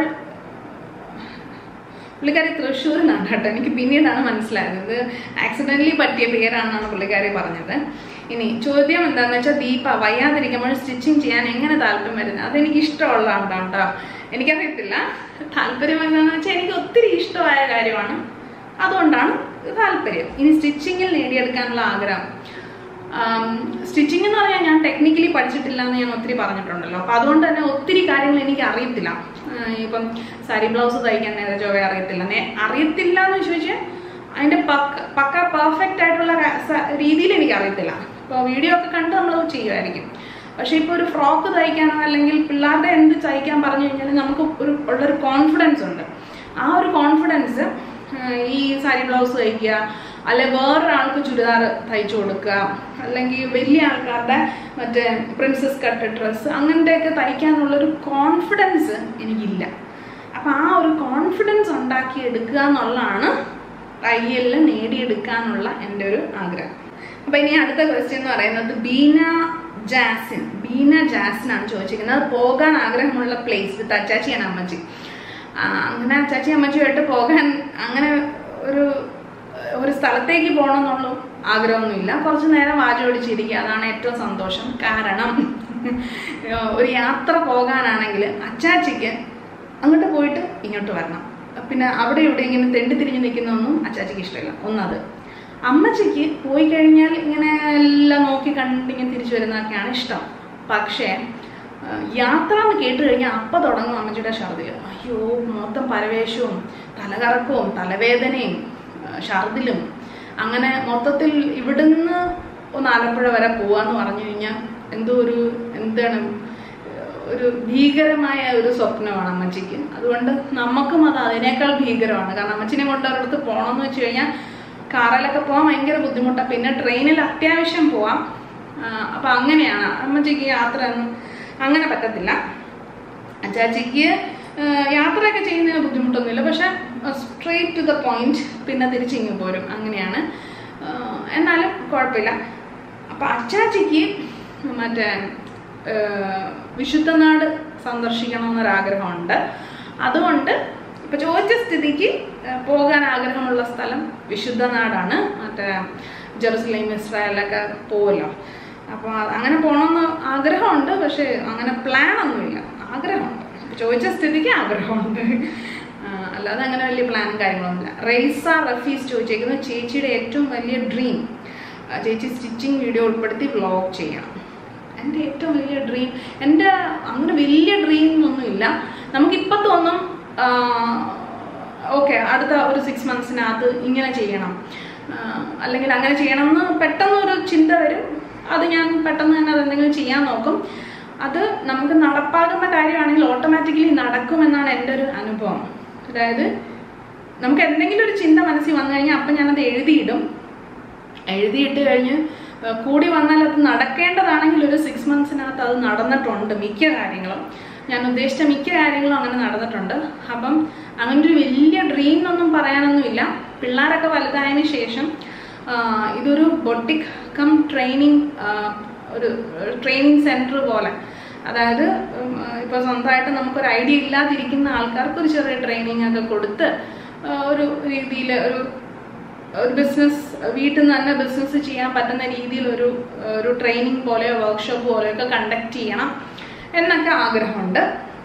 പുള്ളിക്കാരി തൃശ്ശൂരിൽ നിന്നാണ് കേട്ടോ എനിക്ക് പിന്നീടാണ് മനസ്സിലായത് ഇത് ആക്സിഡൻ്റലി പറ്റിയ പേരാണെന്നാണ് പുള്ളിക്കാരി പറഞ്ഞത് ഇനി ചോദ്യം എന്താണെന്ന് വെച്ചാൽ ദീപ വയ്യാതിരിക്കുമ്പോൾ സ്റ്റിച്ചിങ് ചെയ്യാൻ എങ്ങനെ താല്പര്യം വരുന്നത് അതെനിക്ക് ഇഷ്ടമുള്ളതാണ് കേട്ടോ എനിക്കറിയത്തില്ല താല്പര്യം എന്താണെന്ന് വെച്ചാൽ എനിക്ക് ഒത്തിരി ഇഷ്ടമായ കാര്യമാണ് അതുകൊണ്ടാണ് താല്പര്യം ഇനി സ്റ്റിച്ചിങ്ങിൽ നേടിയെടുക്കാനുള്ള ആഗ്രഹം സ്റ്റിച്ചിങ് എന്ന് പറഞ്ഞാൽ ഞാൻ ടെക്നിക്കലി പഠിച്ചിട്ടില്ല എന്ന് ഞാൻ ഒത്തിരി പറഞ്ഞിട്ടുണ്ടല്ലോ അപ്പോൾ അതുകൊണ്ട് തന്നെ ഒത്തിരി കാര്യങ്ങൾ എനിക്ക് അറിയത്തില്ല ആ, ഇപ്പം സാരി ബ്ലൗസ് തയ്ക്കാൻ നേരെ ചൊവ്വ അറിയത്തില്ല നേ അറിയത്തില്ല എന്ന് ചോദിച്ചാൽ അതിൻ്റെ പക്ക പക്ക പെർഫെക്റ്റ് ആയിട്ടുള്ള ര- സ- രീതിയിൽ എനിക്ക് അറിയത്തില്ല ഇപ്പോൾ വീഡിയോ ഒക്കെ കണ്ട് നമ്മൾ ചെയ്യുമായിരിക്കും പക്ഷേ ഇപ്പോൾ ഒരു ഫ്രോക്ക് തയ്ക്കാനോ അല്ലെങ്കിൽ പിള്ളേരുടെ എന്ത് തയ്ക്കാൻ പറഞ്ഞു കഴിഞ്ഞാൽ നമുക്ക് ഒരു ഉള്ളൊരു കോൺഫിഡൻസ് ഉണ്ട് ആ ഒരു കോൺഫിഡൻസ് ഈ സാരി ബ്ലൗസ് തയ്ക്കുക അല്ലെ വേറൊരാൾക്ക് ചുരിദാർ തയ്ച്ചു കൊടുക്കുക അല്ലെങ്കിൽ വലിയ ആൾക്കാരുടെ മറ്റേ പ്രിൻസസ് കട്ട് ഡ്രസ്സ് അങ്ങനത്തെയൊക്കെ തയ്ക്കാനുള്ളൊരു കോൺഫിഡൻസ് എനിക്കില്ല അപ്പം ആ ഒരു കോൺഫിഡൻസ് ഉണ്ടാക്കി എടുക്കുക എന്നുള്ളതാണ് തയ്യലിൽ നേടിയെടുക്കാനുള്ള എൻ്റെ ഒരു ആഗ്രഹം അപ്പം ഇനി അടുത്ത ക്വസ്റ്റ്യൻ എന്ന് പറയുന്നത് ബീന ജാസിൻ ബീന ജാസിനാണ് ചോദിച്ചിരിക്കുന്നത് പോകാൻ ആഗ്രഹമുള്ള പ്ലേസ് വിത്ത് അച്ചാച്ചിയാണ് അമ്മച്ചി ആ, അങ്ങനെ അച്ചാച്ചി അമ്മച്ചിയായിട്ട് പോകാൻ അങ്ങനെ ഒരു ഒരു സ്ഥലത്തേക്ക് പോകണം എന്നുള്ള ആഗ്രഹമൊന്നുമില്ല കുറച്ച് നേരം വാചോടിച്ചിരിക്കുക അതാണ് ഏറ്റവും സന്തോഷം കാരണം ഒരു യാത്ര പോകാനാണെങ്കിൽ അച്ചാച്ചിക്ക് അങ്ങോട്ട് പോയിട്ട് ഇങ്ങോട്ട് വരണം പിന്നെ അവിടെ ഇവിടെ ഇങ്ങനെ തെണ്ടി തിരിഞ്ഞ് നിൽക്കുന്നതൊന്നും അച്ചാച്ചിക്ക് ഇഷ്ടമില്ല ഒന്നത് അമ്മച്ചിക്ക് പോയി കഴിഞ്ഞാൽ ഇങ്ങനെ എല്ലാം നോക്കി കണ്ടിങ്ങനെ തിരിച്ചു വരുന്നതൊക്കെയാണ് ഇഷ്ടം പക്ഷേ ആ, യാത്ര എന്ന് കേട്ട് കഴിഞ്ഞാൽ അപ്പം തുടങ്ങും അമ്മച്ചിയുടെ ഛർദിൽ അയ്യോ മൊത്തം പരവേശവും തലകറക്കവും തലവേദനയും ആ, ഛർദിലും അങ്ങനെ മൊത്തത്തിൽ ഇവിടുന്ന് ഒന്ന് ആലപ്പുഴ വരെ പോവാന്ന് പറഞ്ഞു കഴിഞ്ഞാൽ എന്തോ ഒരു എന്താണ് ഒരു ഭീകരമായ ഒരു സ്വപ്നമാണ് അമ്മച്ചിക്ക് അതുകൊണ്ട് നമുക്കും അത് അതിനേക്കാൾ ഭീകരമാണ് കാരണം അമ്മച്ചിനെ കൊണ്ട് ഒരിടത്ത് പോകണമെന്ന് വെച്ച് കഴിഞ്ഞാൽ കാറിലൊക്കെ പോകാൻ ഭയങ്കര ബുദ്ധിമുട്ടാണ് പിന്നെ ട്രെയിനിൽ അത്യാവശ്യം പോവാം ആ, അപ്പൊ അങ്ങനെയാണ് അമ്മച്ചിക്ക് യാത്ര ഒന്നും അങ്ങനെ പറ്റത്തില്ല അച്ചാച്ചിക്ക് ആ, യാത്രയൊക്കെ ചെയ്യുന്നതിന് ബുദ്ധിമുട്ടൊന്നുമില്ല പക്ഷെ സ്ട്രെയിറ്റ് ടു ദ പോയിന്റ് പിന്നെ തിരിച്ചിങ്ങ് പോരും അങ്ങനെയാണ് ആ, എന്നാലും കുഴപ്പമില്ല അപ്പൊ അച്ചാച്ചിക്ക് മറ്റേ ആ, വിശുദ്ധനാട് സന്ദർശിക്കണമെന്നൊരാഗ്രഹമുണ്ട് അതുകൊണ്ട് ഇപ്പൊ ചോദിച്ച സ്ഥിതിക്ക് ആ, പോകാൻ ആഗ്രഹമുള്ള സ്ഥലം വിശുദ്ധനാടാണ് മറ്റേ ജെറുസലേം ഇസ്രായേലൊക്കെ പോവല്ലോ അപ്പോൾ അങ്ങനെ പോകണമെന്ന് ആഗ്രഹമുണ്ട് പക്ഷേ അങ്ങനെ പ്ലാൻ ഒന്നുമില്ല ആഗ്രഹമുണ്ട് ഇപ്പൊ ചോദിച്ച സ്ഥിതിക്ക് ആഗ്രഹമുണ്ട് ആ, അല്ലാതെ അങ്ങനെ വലിയ പ്ലാനും കാര്യങ്ങളൊന്നുമില്ല റെയ്സ റഫീസ് ചോദിച്ചേക്കുന്നത് ചേച്ചിയുടെ ഏറ്റവും വലിയ ഡ്രീം ചേച്ചി സ്റ്റിച്ചിങ് വീഡിയോ ഉൾപ്പെടുത്തി വ്ളോഗ് ചെയ്യണം എൻ്റെ ഏറ്റവും വലിയ ഡ്രീം എൻ്റെ അങ്ങനെ വലിയ ഡ്രീം ഒന്നുമില്ല നമുക്കിപ്പോൾ തോന്നും ഓക്കെ അടുത്ത ഒരു സിക്സ് മന്ത്സിനകത്ത് ഇങ്ങനെ ചെയ്യണം ആ, അല്ലെങ്കിൽ അങ്ങനെ ചെയ്യണം എന്ന് പെട്ടെന്ന് ഒരു ചിന്ത വരും അത് ഞാൻ പെട്ടെന്ന് തന്നെ അതെന്തെങ്കിലും ചെയ്യാൻ നോക്കും അത് നമുക്ക് നടപ്പാകുന്ന കാര്യമാണെങ്കിൽ ഓട്ടോമാറ്റിക്കലി നടക്കുമെന്നാണ് എൻ്റെ ഒരു അനുഭവം അതായത് നമുക്ക് എന്തെങ്കിലും ഒരു ചിന്ത മനസ്സിൽ വന്നു കഴിഞ്ഞാൽ അപ്പം ഞാനത് എഴുതിയിടും എഴുതിയിട്ട് കഴിഞ്ഞ് ഏഹ് കൂടി വന്നാൽ അത് നടക്കേണ്ടതാണെങ്കിൽ ഒരു സിക്സ് മന്ത്സിനകത്ത് അത് നടന്നിട്ടുണ്ട് മിക്ക കാര്യങ്ങളും ഞാൻ ഉദ്ദേശിച്ച മിക്ക കാര്യങ്ങളും അങ്ങനെ നടന്നിട്ടുണ്ട് അപ്പം അങ്ങനെ ഒരു വലിയ ഡ്രീം ഒന്നും പറയാനൊന്നുമില്ല പിള്ളേരൊക്കെ വലുതായതിനു ശേഷം ആഹ് ഇതൊരു ബൊട്ടിക് കം ട്രെയിനിങ് ഒരു ട്രെയിനിങ് സെൻറ്റർ പോലെ അതായത് ഇപ്പോൾ സ്വന്തമായിട്ട് നമുക്കൊരു ഐഡിയ ഇല്ലാതിരിക്കുന്ന ആൾക്കാർക്ക് ഒരു ചെറിയ ട്രെയിനിങ് ഒക്കെ കൊടുത്ത് ആഹ് ഒരു രീതിയിൽ ഒരു ഒരു ബിസിനസ് വീട്ടിൽ നിന്ന് തന്നെ ബിസിനസ് ചെയ്യാൻ പറ്റുന്ന രീതിയിൽ ഒരു ഒരു ട്രെയിനിങ് പോലെയോ വർക്ക്ഷോപ്പ് പോലെയോ ഒക്കെ കണ്ടക്ട് ചെയ്യണം എന്നൊക്കെ ആഗ്രഹമുണ്ട്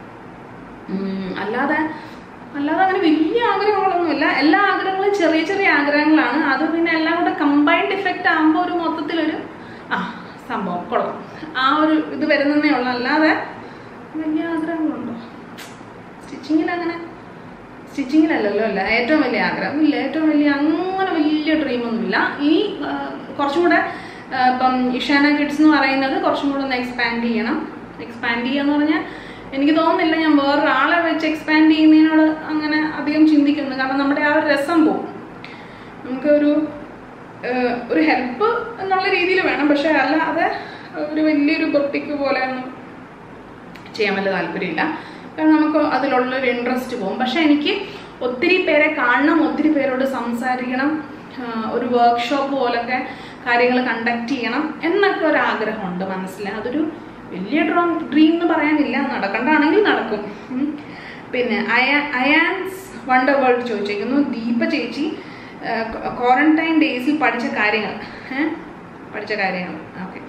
ഉം, അല്ലാതെ അല്ലാതെ അങ്ങനെ വലിയ ആഗ്രഹങ്ങളൊന്നുമില്ല എല്ലാ ആഗ്രഹങ്ങളും ചെറിയ ചെറിയ ആഗ്രഹങ്ങളാണ് അത് പിന്നെ എല്ലാം കൂടെ കമ്പൈൻഡ് ഇഫക്റ്റ് ആകുമ്പോൾ ഒരു മൊത്തത്തിലൊരു ആ സംഭവം കൊള്ളാം ആ ഒരു ഇത് വരുന്നതേ ഉള്ളൂ അല്ലാതെ വലിയ ആഗ്രഹങ്ങളുണ്ടോ സ്റ്റിച്ചിങ്ങിൽ അങ്ങനെ സ്റ്റിച്ചിങ്ങിലല്ലല്ലോ അല്ല ഏറ്റവും വലിയ ആഗ്രഹം ഇല്ല ഏറ്റവും വലിയ അങ്ങനെ വലിയ ഡ്രീമൊന്നുമില്ല ഈ ആ, കുറച്ചും കൂടെ ആ, ഇപ്പം ഇഷാന കിഡ്സ് എന്ന് പറയുന്നത് കുറച്ചും കൂടെ ഒന്ന് എക്സ്പാൻഡ് ചെയ്യണം എക്സ്പാൻഡ് ചെയ്യുക എന്ന് പറഞ്ഞാൽ എനിക്ക് തോന്നുന്നില്ല ഞാൻ വേറൊരാളെ വെച്ച് എക്സ്പാൻഡ് ചെയ്യുന്നതിനോട് അങ്ങനെ അധികം ചിന്തിക്കുന്നു കാരണം നമ്മുടെ ആ ഒരു രസം പോകും നമുക്കൊരു ഏഹ്, ഒരു ഹെൽപ്പ് എന്നുള്ള രീതിയിൽ വേണം പക്ഷെ അല്ലാതെ ഒരു വലിയൊരു ബൊട്ടിക്ക് പോലെ ഒന്നും ചെയ്യാൻ വലിയ താല്പര്യമില്ല കാരണം നമുക്ക് അതിലുള്ളൊരു ഇൻട്രസ്റ്റ് പോകും പക്ഷെ എനിക്ക് ഒത്തിരി പേരെ കാണണം ഒത്തിരി പേരോട് സംസാരിക്കണം ആഹ് ഒരു വർക്ക്ഷോപ്പ് പോലൊക്കെ കാര്യങ്ങൾ കണ്ടക്ട് ചെയ്യണം എന്നൊക്കെ ഒരു ആഗ്രഹമുണ്ട് മനസ്സിൽ അതൊരു വലിയ ഡ്രോ ഡ്രീം എന്ന് പറയാനില്ല നടക്കണ്ടാണെങ്കിൽ നടക്കും ഉം. പിന്നെ അയ അയാൻസ് വണ്ടർ വേൾഡ് ചോദിച്ചേക്കുന്നു ദീപ ചേച്ചി ക്വാറന്റൈൻ ഡേയ്സിൽ പഠിച്ച കാര്യങ്ങൾ ഏഹ് പഠിച്ച കാര്യങ്ങൾ ഓക്കെ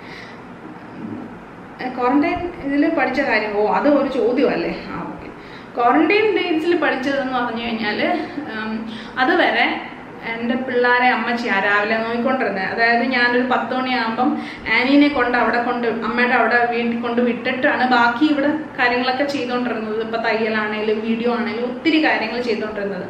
ക്വാറന്റൈൻ ഇതിൽ പഠിച്ച കാര്യം ഓ അത് ഒരു ചോദ്യമല്ലേ ആ ഓക്കെ ക്വാറന്റൈൻ ഡേയ്സിൽ പഠിച്ചതെന്ന് പറഞ്ഞു കഴിഞ്ഞാൽ അതുവരെ എൻ്റെ പിള്ളേരെ അമ്മച്ചിയാ രാവിലെ നോക്കിക്കൊണ്ടിരുന്നത് അതായത് ഞാനൊരു പത്ത് മണിയാകുമ്പം ആനീനെ കൊണ്ട് അവിടെ കൊണ്ട് അമ്മയുടെ അവിടെ വീട്ടിൽ കൊണ്ട് വിട്ടിട്ടാണ് ബാക്കി ഇവിടെ കാര്യങ്ങളൊക്കെ ചെയ്തുകൊണ്ടിരുന്നത് ഇപ്പം തയ്യലാണേലും വീഡിയോ ആണേലും ഒത്തിരി കാര്യങ്ങൾ ചെയ്തുകൊണ്ടിരുന്നത്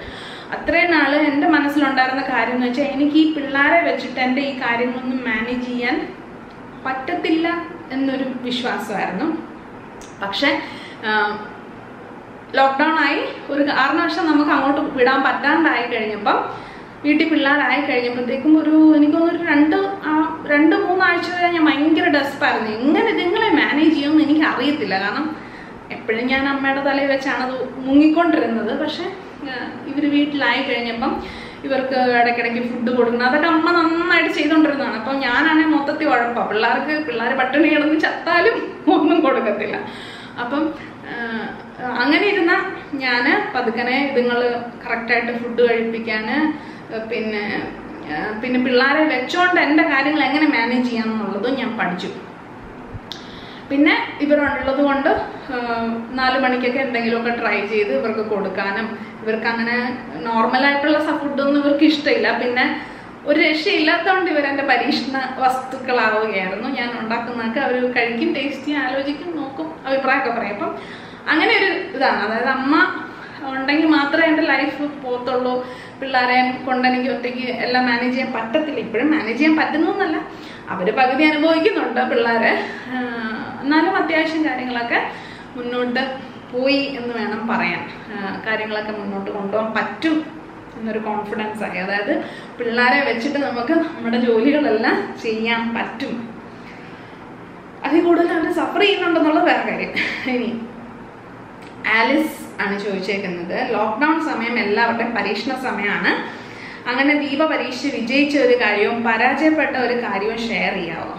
അത്രയും നാൾ എൻ്റെ മനസ്സിലുണ്ടായിരുന്ന കാര്യം എന്ന് വെച്ചാൽ എനിക്ക് ഈ പിള്ളേരെ വെച്ചിട്ട് എൻ്റെ ഈ കാര്യങ്ങളൊന്നും മാനേജ് ചെയ്യാൻ പറ്റത്തില്ല എന്നൊരു വിശ്വാസമായിരുന്നു പക്ഷെ ലോക്ക്ഡൗൺ ആയി ഒരു കാരണവശാൽ നമുക്ക് അങ്ങോട്ട് വിടാൻ പറ്റാണ്ടായി കഴിഞ്ഞപ്പം വീട്ടിൽ പിള്ളേരായി കഴിഞ്ഞപ്പോഴത്തേക്കും ഒരു എനിക്കൊന്നൊരു രണ്ട് ആ രണ്ട് മൂന്നാഴ്ച വരെ ഞാൻ ഭയങ്കര ഡെസ്പായിരുന്നു എങ്ങനെ ഇതുങ്ങളെ മാനേജ് ചെയ്യുമെന്ന് എനിക്ക് അറിയത്തില്ല കാരണം എപ്പോഴും ഞാൻ അമ്മയുടെ തലയിൽ വെച്ചാണ് അത് മുങ്ങിക്കൊണ്ടിരുന്നത് പക്ഷെ ഇവർ വീട്ടിലായി കഴിഞ്ഞപ്പം ഇവർക്ക് ഇടയ്ക്കിടയ്ക്ക് ഫുഡ് കൊടുക്കണം അതൊക്കെ അമ്മ നന്നായിട്ട് ചെയ്തുകൊണ്ടിരുന്നതാണ് അപ്പം ഞാനാണെങ്കിൽ മൊത്തത്തിൽ ഉഴപ്പാ പിള്ളേർക്ക് പിള്ളേർ പട്ടിണി കിടന്ന് ചത്താലും ഒന്നും കൊടുക്കത്തില്ല അപ്പം അങ്ങനെ ഇരുന്ന ഞാൻ പതുക്കനെ ഇതുങ്ങൾ കറക്റ്റായിട്ട് ഫുഡ് കഴിപ്പിക്കാൻ പിന്നെ പിന്നെ പിള്ളേരെ വെച്ചോണ്ട് എൻ്റെ കാര്യങ്ങൾ എങ്ങനെ മാനേജ് ചെയ്യാമെന്നുള്ളതും ഞാൻ പഠിച്ചു പിന്നെ ഇവരുള്ളത് കൊണ്ട് നാല് മണിക്കൊക്കെ എന്തെങ്കിലുമൊക്കെ ട്രൈ ചെയ്ത് ഇവർക്ക് കൊടുക്കാനും ഇവർക്ക് അങ്ങനെ നോർമലായിട്ടുള്ള ഫുഡൊന്നും ഇവർക്ക് ഇഷ്ടമില്ല പിന്നെ ഒരു രക്ഷയില്ലാത്തതുകൊണ്ട് ഇവരെൻ്റെ പരീക്ഷണ വസ്തുക്കളാവുകയായിരുന്നു ഞാൻ ഉണ്ടാക്കുന്നതൊക്കെ അവർ കഴിക്കും ടേസ്റ്റ് ചെയ്യാൻ ആലോചിക്കും നോക്കും അഭിപ്രായമൊക്കെ പറയും അപ്പം അങ്ങനെ ഒരു ഇതാണ് അതായത് അമ്മ ഉണ്ടെങ്കിൽ മാത്രമേ എൻ്റെ ലൈഫ് പോകത്തുള്ളൂ പിള്ളേരെ കൊണ്ട് എനിക്ക് ഒറ്റയ്ക്ക് എല്ലാം മാനേജ് ചെയ്യാൻ പറ്റത്തില്ല ഇപ്പോഴും മാനേജ് ചെയ്യാൻ പറ്റുന്നതെന്നല്ല അവർ പകുതി അനുഭവിക്കുന്നുണ്ട് പിള്ളേരെ എന്നാലും അത്യാവശ്യം കാര്യങ്ങളൊക്കെ മുന്നോട്ട് പോയി എന്ന് വേണം പറയാൻ കാര്യങ്ങളൊക്കെ മുന്നോട്ട് കൊണ്ടുപോകാൻ പറ്റും എന്നൊരു കോൺഫിഡൻസ് ആയി അതായത് പിള്ളേരെ വെച്ചിട്ട് നമുക്ക് നമ്മുടെ ജോലികളെല്ലാം ചെയ്യാൻ പറ്റും അതിൽ കൂടുതൽ അവർ സഫർ ചെയ്യുന്നുണ്ടെന്നുള്ളത് വേറെ കാര്യം ഇനി ആലിസ് ആണ് ചോദിച്ചേക്കുന്നത് ലോക്ക്ഡൗൺ സമയം എല്ലാവരുടെയും പരീക്ഷണ സമയമാണ് അങ്ങനെ ദീപ പരീക്ഷ വിജയിച്ച ഒരു കാര്യവും പരാജയപ്പെട്ട ഒരു കാര്യവും ഷെയർ ചെയ്യാവോ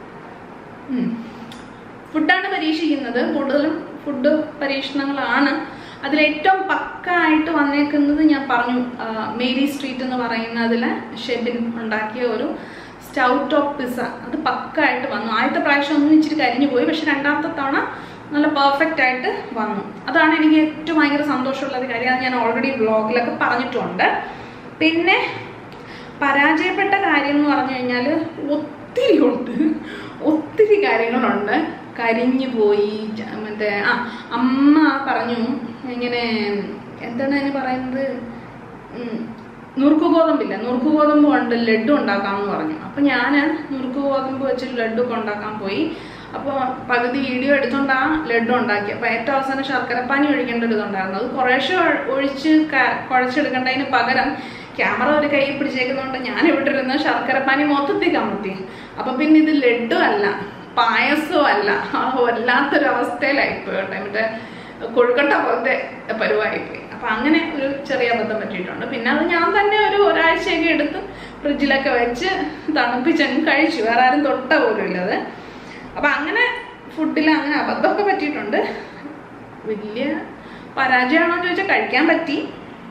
ഫുഡാണ് പരീക്ഷിക്കുന്നത് കൂടുതലും ഫുഡ് പരീക്ഷണങ്ങളാണ് അതിലേറ്റവും പക്കായിട്ട് വന്നേക്കുന്നത് ഞാൻ പറഞ്ഞു മേരി സ്ട്രീറ്റ് എന്ന് പറയുന്നതിൽ ഷെബിൻ ഉണ്ടാക്കിയ ഒരു സ്റ്റൗട്ട് ഓഫ് പിസ്സ അത് പക്കായിട്ട് വന്നു ആദ്യത്തെ പ്രാവശ്യം ഒന്നും ഇച്ചിരി കരിഞ്ഞു പോയി പക്ഷെ രണ്ടാമത്തെ തവണ നല്ല പെർഫെക്റ്റ് ആയിട്ട് വന്നു അതാണ് എനിക്ക് ഏറ്റവും ഭയങ്കര സന്തോഷമുള്ള ഒരു കാര്യം അത് ഞാൻ ഓൾറെഡി വ്ളോഗിലൊക്കെ പറഞ്ഞിട്ടുണ്ട് പിന്നെ പരാജയപ്പെട്ട കാര്യം എന്ന് പറഞ്ഞു കഴിഞ്ഞാൽ ഒത്തിരി ഉണ്ട് ഒത്തിരി കാര്യങ്ങളുണ്ട് കരിഞ്ഞു പോയി മറ്റേ ആ അമ്മ പറഞ്ഞു ഇങ്ങനെ എന്താണ് അതിന് പറയുന്നത് നുറുക്ക് ഗോതമ്പില്ല നുറുക്ക് ഗോതമ്പ് കൊണ്ട് ലഡു ഉണ്ടാക്കാമെന്ന് പറഞ്ഞു അപ്പം ഞാൻ നുറുക്ക് ഗോതമ്പ് വെച്ച് ലഡു ഒക്കെ ഉണ്ടാക്കാൻ പോയി അപ്പോൾ പകുതി വീഡിയോ എടുത്തോണ്ട് ആ ലഡു ഉണ്ടാക്കി അപ്പോൾ ഏറ്റവും അവസാനം ശർക്കരപ്പാനി ഒഴിക്കേണ്ട ഒരു ഇതുണ്ടായിരുന്നു അത് കുറേശ്ശെ ഒഴിച്ച് കുഴച്ചെടുക്കേണ്ടതിന് പകരം ക്യാമറ ഒരു കൈ പിടിച്ചേക്കുന്നതുകൊണ്ട് ഞാൻ ഇവിടെ ഇരുന്ന് ശർക്കരപ്പാനി മൊത്തത്തിൽ കമത്തി അപ്പം പിന്നെ ഇത് ലഡു അല്ല പായസവും അല്ല ആ വല്ലാത്തൊരു അവസ്ഥയിലായിപ്പോയി കേട്ടോ മറ്റേ കൊഴുക്കട്ട പോലത്തെ പരുവായിപ്പോയി അപ്പം അങ്ങനെ ഒരു ചെറിയ അബദ്ധം പറ്റിയിട്ടുണ്ട് പിന്നെ അത് ഞാൻ തന്നെ ഒരു ഒരാഴ്ചയൊക്കെ എടുത്ത് ഫ്രിഡ്ജിലൊക്കെ വെച്ച് തണുപ്പിച്ചങ്ങ് കഴിച്ചു വേറെ ആരും തൊട്ട പോലും ഇല്ലത് അപ്പം അങ്ങനെ ഫുഡിൽ അങ്ങനെ അബദ്ധമൊക്കെ പറ്റിയിട്ടുണ്ട് വലിയ പരാജയമാണോ എന്ന് ചോദിച്ചാൽ കഴിക്കാൻ പറ്റി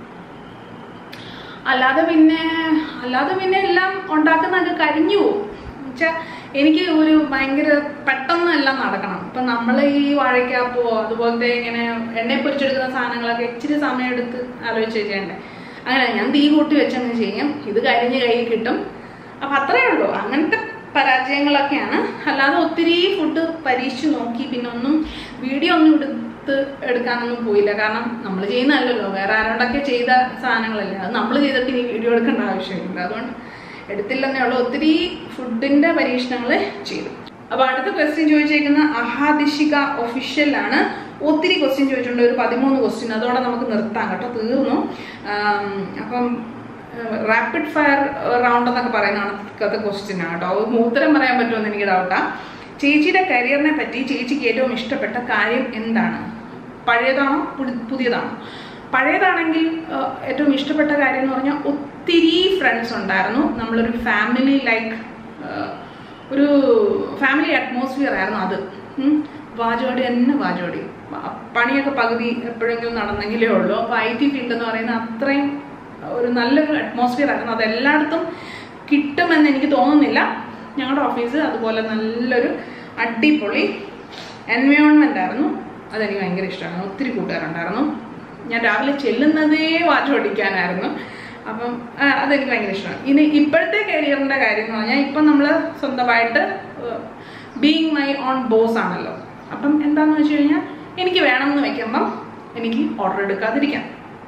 അല്ലാതെ പിന്നെ അല്ലാതെ പിന്നെ എല്ലാം ഉണ്ടാക്കുന്നതൊക്കെ കരിഞ്ഞു പോകും വെച്ചാൽ എനിക്ക് ഒരു ഭയങ്കര പെട്ടെന്ന് എല്ലാം നടക്കണം ഇപ്പം നമ്മൾ ഈ വാഴയ്ക്കാപ്പോ അതുപോലത്തെ ഇങ്ങനെ എണ്ണയിൽ പൊരിച്ചെടുക്കുന്ന സാധനങ്ങളൊക്കെ ഇച്ചിരി സമയം എടുത്ത് ആലോചിച്ച് ചെയ്യണ്ടേ അങ്ങനെ ഞാൻ തീ കൂട്ടി വെച്ചങ്ങ് ചെയ്യും ഇത് കരിഞ്ഞ് കയ്യിൽ കിട്ടും അപ്പം അത്രയേ ഉള്ളൂ അങ്ങനത്തെ പരാജയങ്ങളൊക്കെയാണ് അല്ലാതെ ഒത്തിരി ഫുഡ് പരീക്ഷിച്ച് നോക്കി പിന്നെ ഒന്നും വീഡിയോ ഒന്നും എടുത്ത് എടുക്കാനൊന്നും പോയില്ല കാരണം നമ്മൾ ചെയ്യുന്നതല്ലല്ലോ വേറെ ആരോടൊക്കെ ചെയ്ത സാധനങ്ങളല്ലേ അത് നമ്മൾ ചെയ്തിട്ട് ഇനി വീഡിയോ എടുക്കേണ്ട ആവശ്യമില്ല അതുകൊണ്ട് എടുത്തില്ലെന്നേ ഉള്ളൂ ഒത്തിരി ഫുഡിന്റെ പരീക്ഷണങ്ങൾ ചെയ്തു അപ്പൊ അടുത്ത ക്വസ്റ്റ്യൻ ചോദിച്ചേക്കുന്ന അഹാദിഷിക ഒഫീഷ്യലാണ് ഒത്തിരി ക്വസ്റ്റ്യൻ ചോദിച്ചിട്ടുണ്ട് ഒരു പതിമൂന്ന് ക്വസ്റ്റ്യൻ അതോടെ നമുക്ക് നിർത്താം കേട്ടോ തീർന്നു അപ്പം റാപ്പിഡ് ഫയർ റൗണ്ട് എന്നൊക്കെ പറയുന്ന കണക്കത്തെ ക്വസ്റ്റ്യൻ ആണ് കേട്ടോ ഉത്തരം പറയാൻ പറ്റുമെന്ന് എനിക്ക് ഡൗട്ടാ ചേച്ചിയുടെ കരിയറിനെ പറ്റി ചേച്ചിക്ക് ഏറ്റവും ഇഷ്ടപ്പെട്ട കാര്യം എന്താണ് പഴയതാണോ പുതിയതാണോ പഴയതാണെങ്കിൽ ഏറ്റവും ഇഷ്ടപ്പെട്ട കാര്യം എന്ന് പറഞ്ഞാൽ ഒത്തിരി ഫ്രണ്ട്സ് ഉണ്ടായിരുന്നു നമ്മളൊരു ഫാമിലി ലൈക്ക് ഒരു ഫാമിലി അറ്റ്മോസ്ഫിയർ ആയിരുന്നു അത് വാചോടി തന്നെ വാചോടി പണിയൊക്കെ പകുതി എപ്പോഴെങ്കിലും നടന്നെങ്കിലേ ഉള്ളൂ അപ്പോൾ ഐ ടി ഫീൽഡ് എന്ന് പറയുന്ന അത്രയും ഒരു നല്ലൊരു അറ്റ്മോസ്ഫിയർ ആയിരുന്നു അത് എല്ലായിടത്തും കിട്ടുമെന്ന് എനിക്ക് തോന്നുന്നില്ല ഞങ്ങളുടെ ഓഫീസ് അതുപോലെ നല്ലൊരു അടിപൊളി എൻവയോൺമെൻ്റ് ആയിരുന്നു അതെനിക്ക് ഭയങ്കര ഇഷ്ടമാണ് ഒത്തിരി കൂട്ടുകാരുണ്ടായിരുന്നു ഞാൻ രാവിലെ ചെല്ലുന്നതേ വാച്ച് ഓടിക്കാനായിരുന്നു അപ്പം അതെനിക്ക് ഭയങ്കര ഇഷ്ടമാണ് ഇനി ഇപ്പോഴത്തെ കരിയറിൻ്റെ കാര്യം എന്ന് പറഞ്ഞാൽ ഇപ്പം നമ്മൾ സ്വന്തമായിട്ട് ബീങ് മൈ ഓൺ ബോസ് ആണല്ലോ അപ്പം എന്താണെന്ന് വെച്ച് കഴിഞ്ഞാൽ എനിക്ക് വേണമെന്ന് വെക്കുമ്പം എനിക്ക് ഓർഡർ എടുക്കാതിരിക്കാം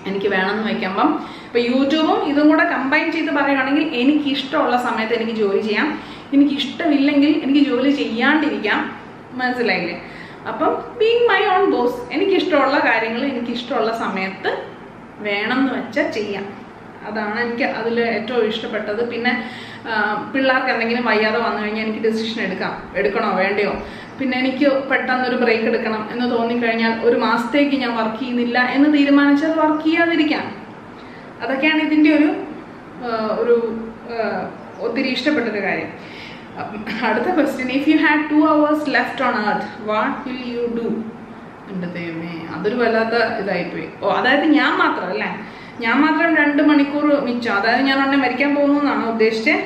എനിക്ക് വേണമെന്ന് വയ്ക്കുമ്പം ഇപ്പൊ യൂട്യൂബും ഇതും കൂടെ കമ്പൈൻ ചെയ്ത് പറയുകയാണെങ്കിൽ എനിക്ക് ഇഷ്ടമുള്ള സമയത്ത് എനിക്ക് ജോലി ചെയ്യാം എനിക്ക് ഇഷ്ടമില്ലെങ്കിൽ എനിക്ക് ജോലി ചെയ്യാണ്ടിരിക്കാം മനസ്സിലായില്ലേ അപ്പം ബീങ് മൈ ഓൺ ബോസ് എനിക്കിഷ്ടമുള്ള കാര്യങ്ങൾ എനിക്കിഷ്ടമുള്ള സമയത്ത് വേണം എന്ന് വെച്ചാൽ ചെയ്യാം അതാണ് എനിക്ക് അതിൽ ഏറ്റവും ഇഷ്ടപ്പെട്ടത് പിന്നെ ആ, പിള്ളേർക്ക് എന്തെങ്കിലും വയ്യാതെ വന്നു കഴിഞ്ഞാൽ എനിക്ക് ഡിസിഷൻ എടുക്കാം എടുക്കണോ വേണ്ടയോ പിന്നെ എനിക്ക് പെട്ടെന്നൊരു ബ്രേക്ക് എടുക്കണം എന്ന് തോന്നിക്കഴിഞ്ഞാൽ ഒരു മാസത്തേക്ക് ഞാൻ വർക്ക് ചെയ്യുന്നില്ല എന്ന് തീരുമാനിച്ചാൽ വർക്ക് ചെയ്യാതിരിക്കാം അതൊക്കെയാണ് ഇതിൻ്റെ ഒരു ആ, ഒരു ആ, ഒത്തിരി ഇഷ്ടപ്പെട്ടൊരു കാര്യം അപ്പം അടുത്ത question if you had two hours left on earth what will you do എൻ്റെ ദൈവമേ അതൊരു വല്ലാത്ത ഇതായിപ്പോയി ഓ അതായത് ഞാൻ മാത്രം അല്ലേ ഞാൻ മാത്രം രണ്ട് മണിക്കൂർ മിച്ചം അതായത് ഞാൻ ഉടനെ മരിക്കാൻ പോകുന്നു എന്നാണ് ഉദ്ദേശിച്ചത്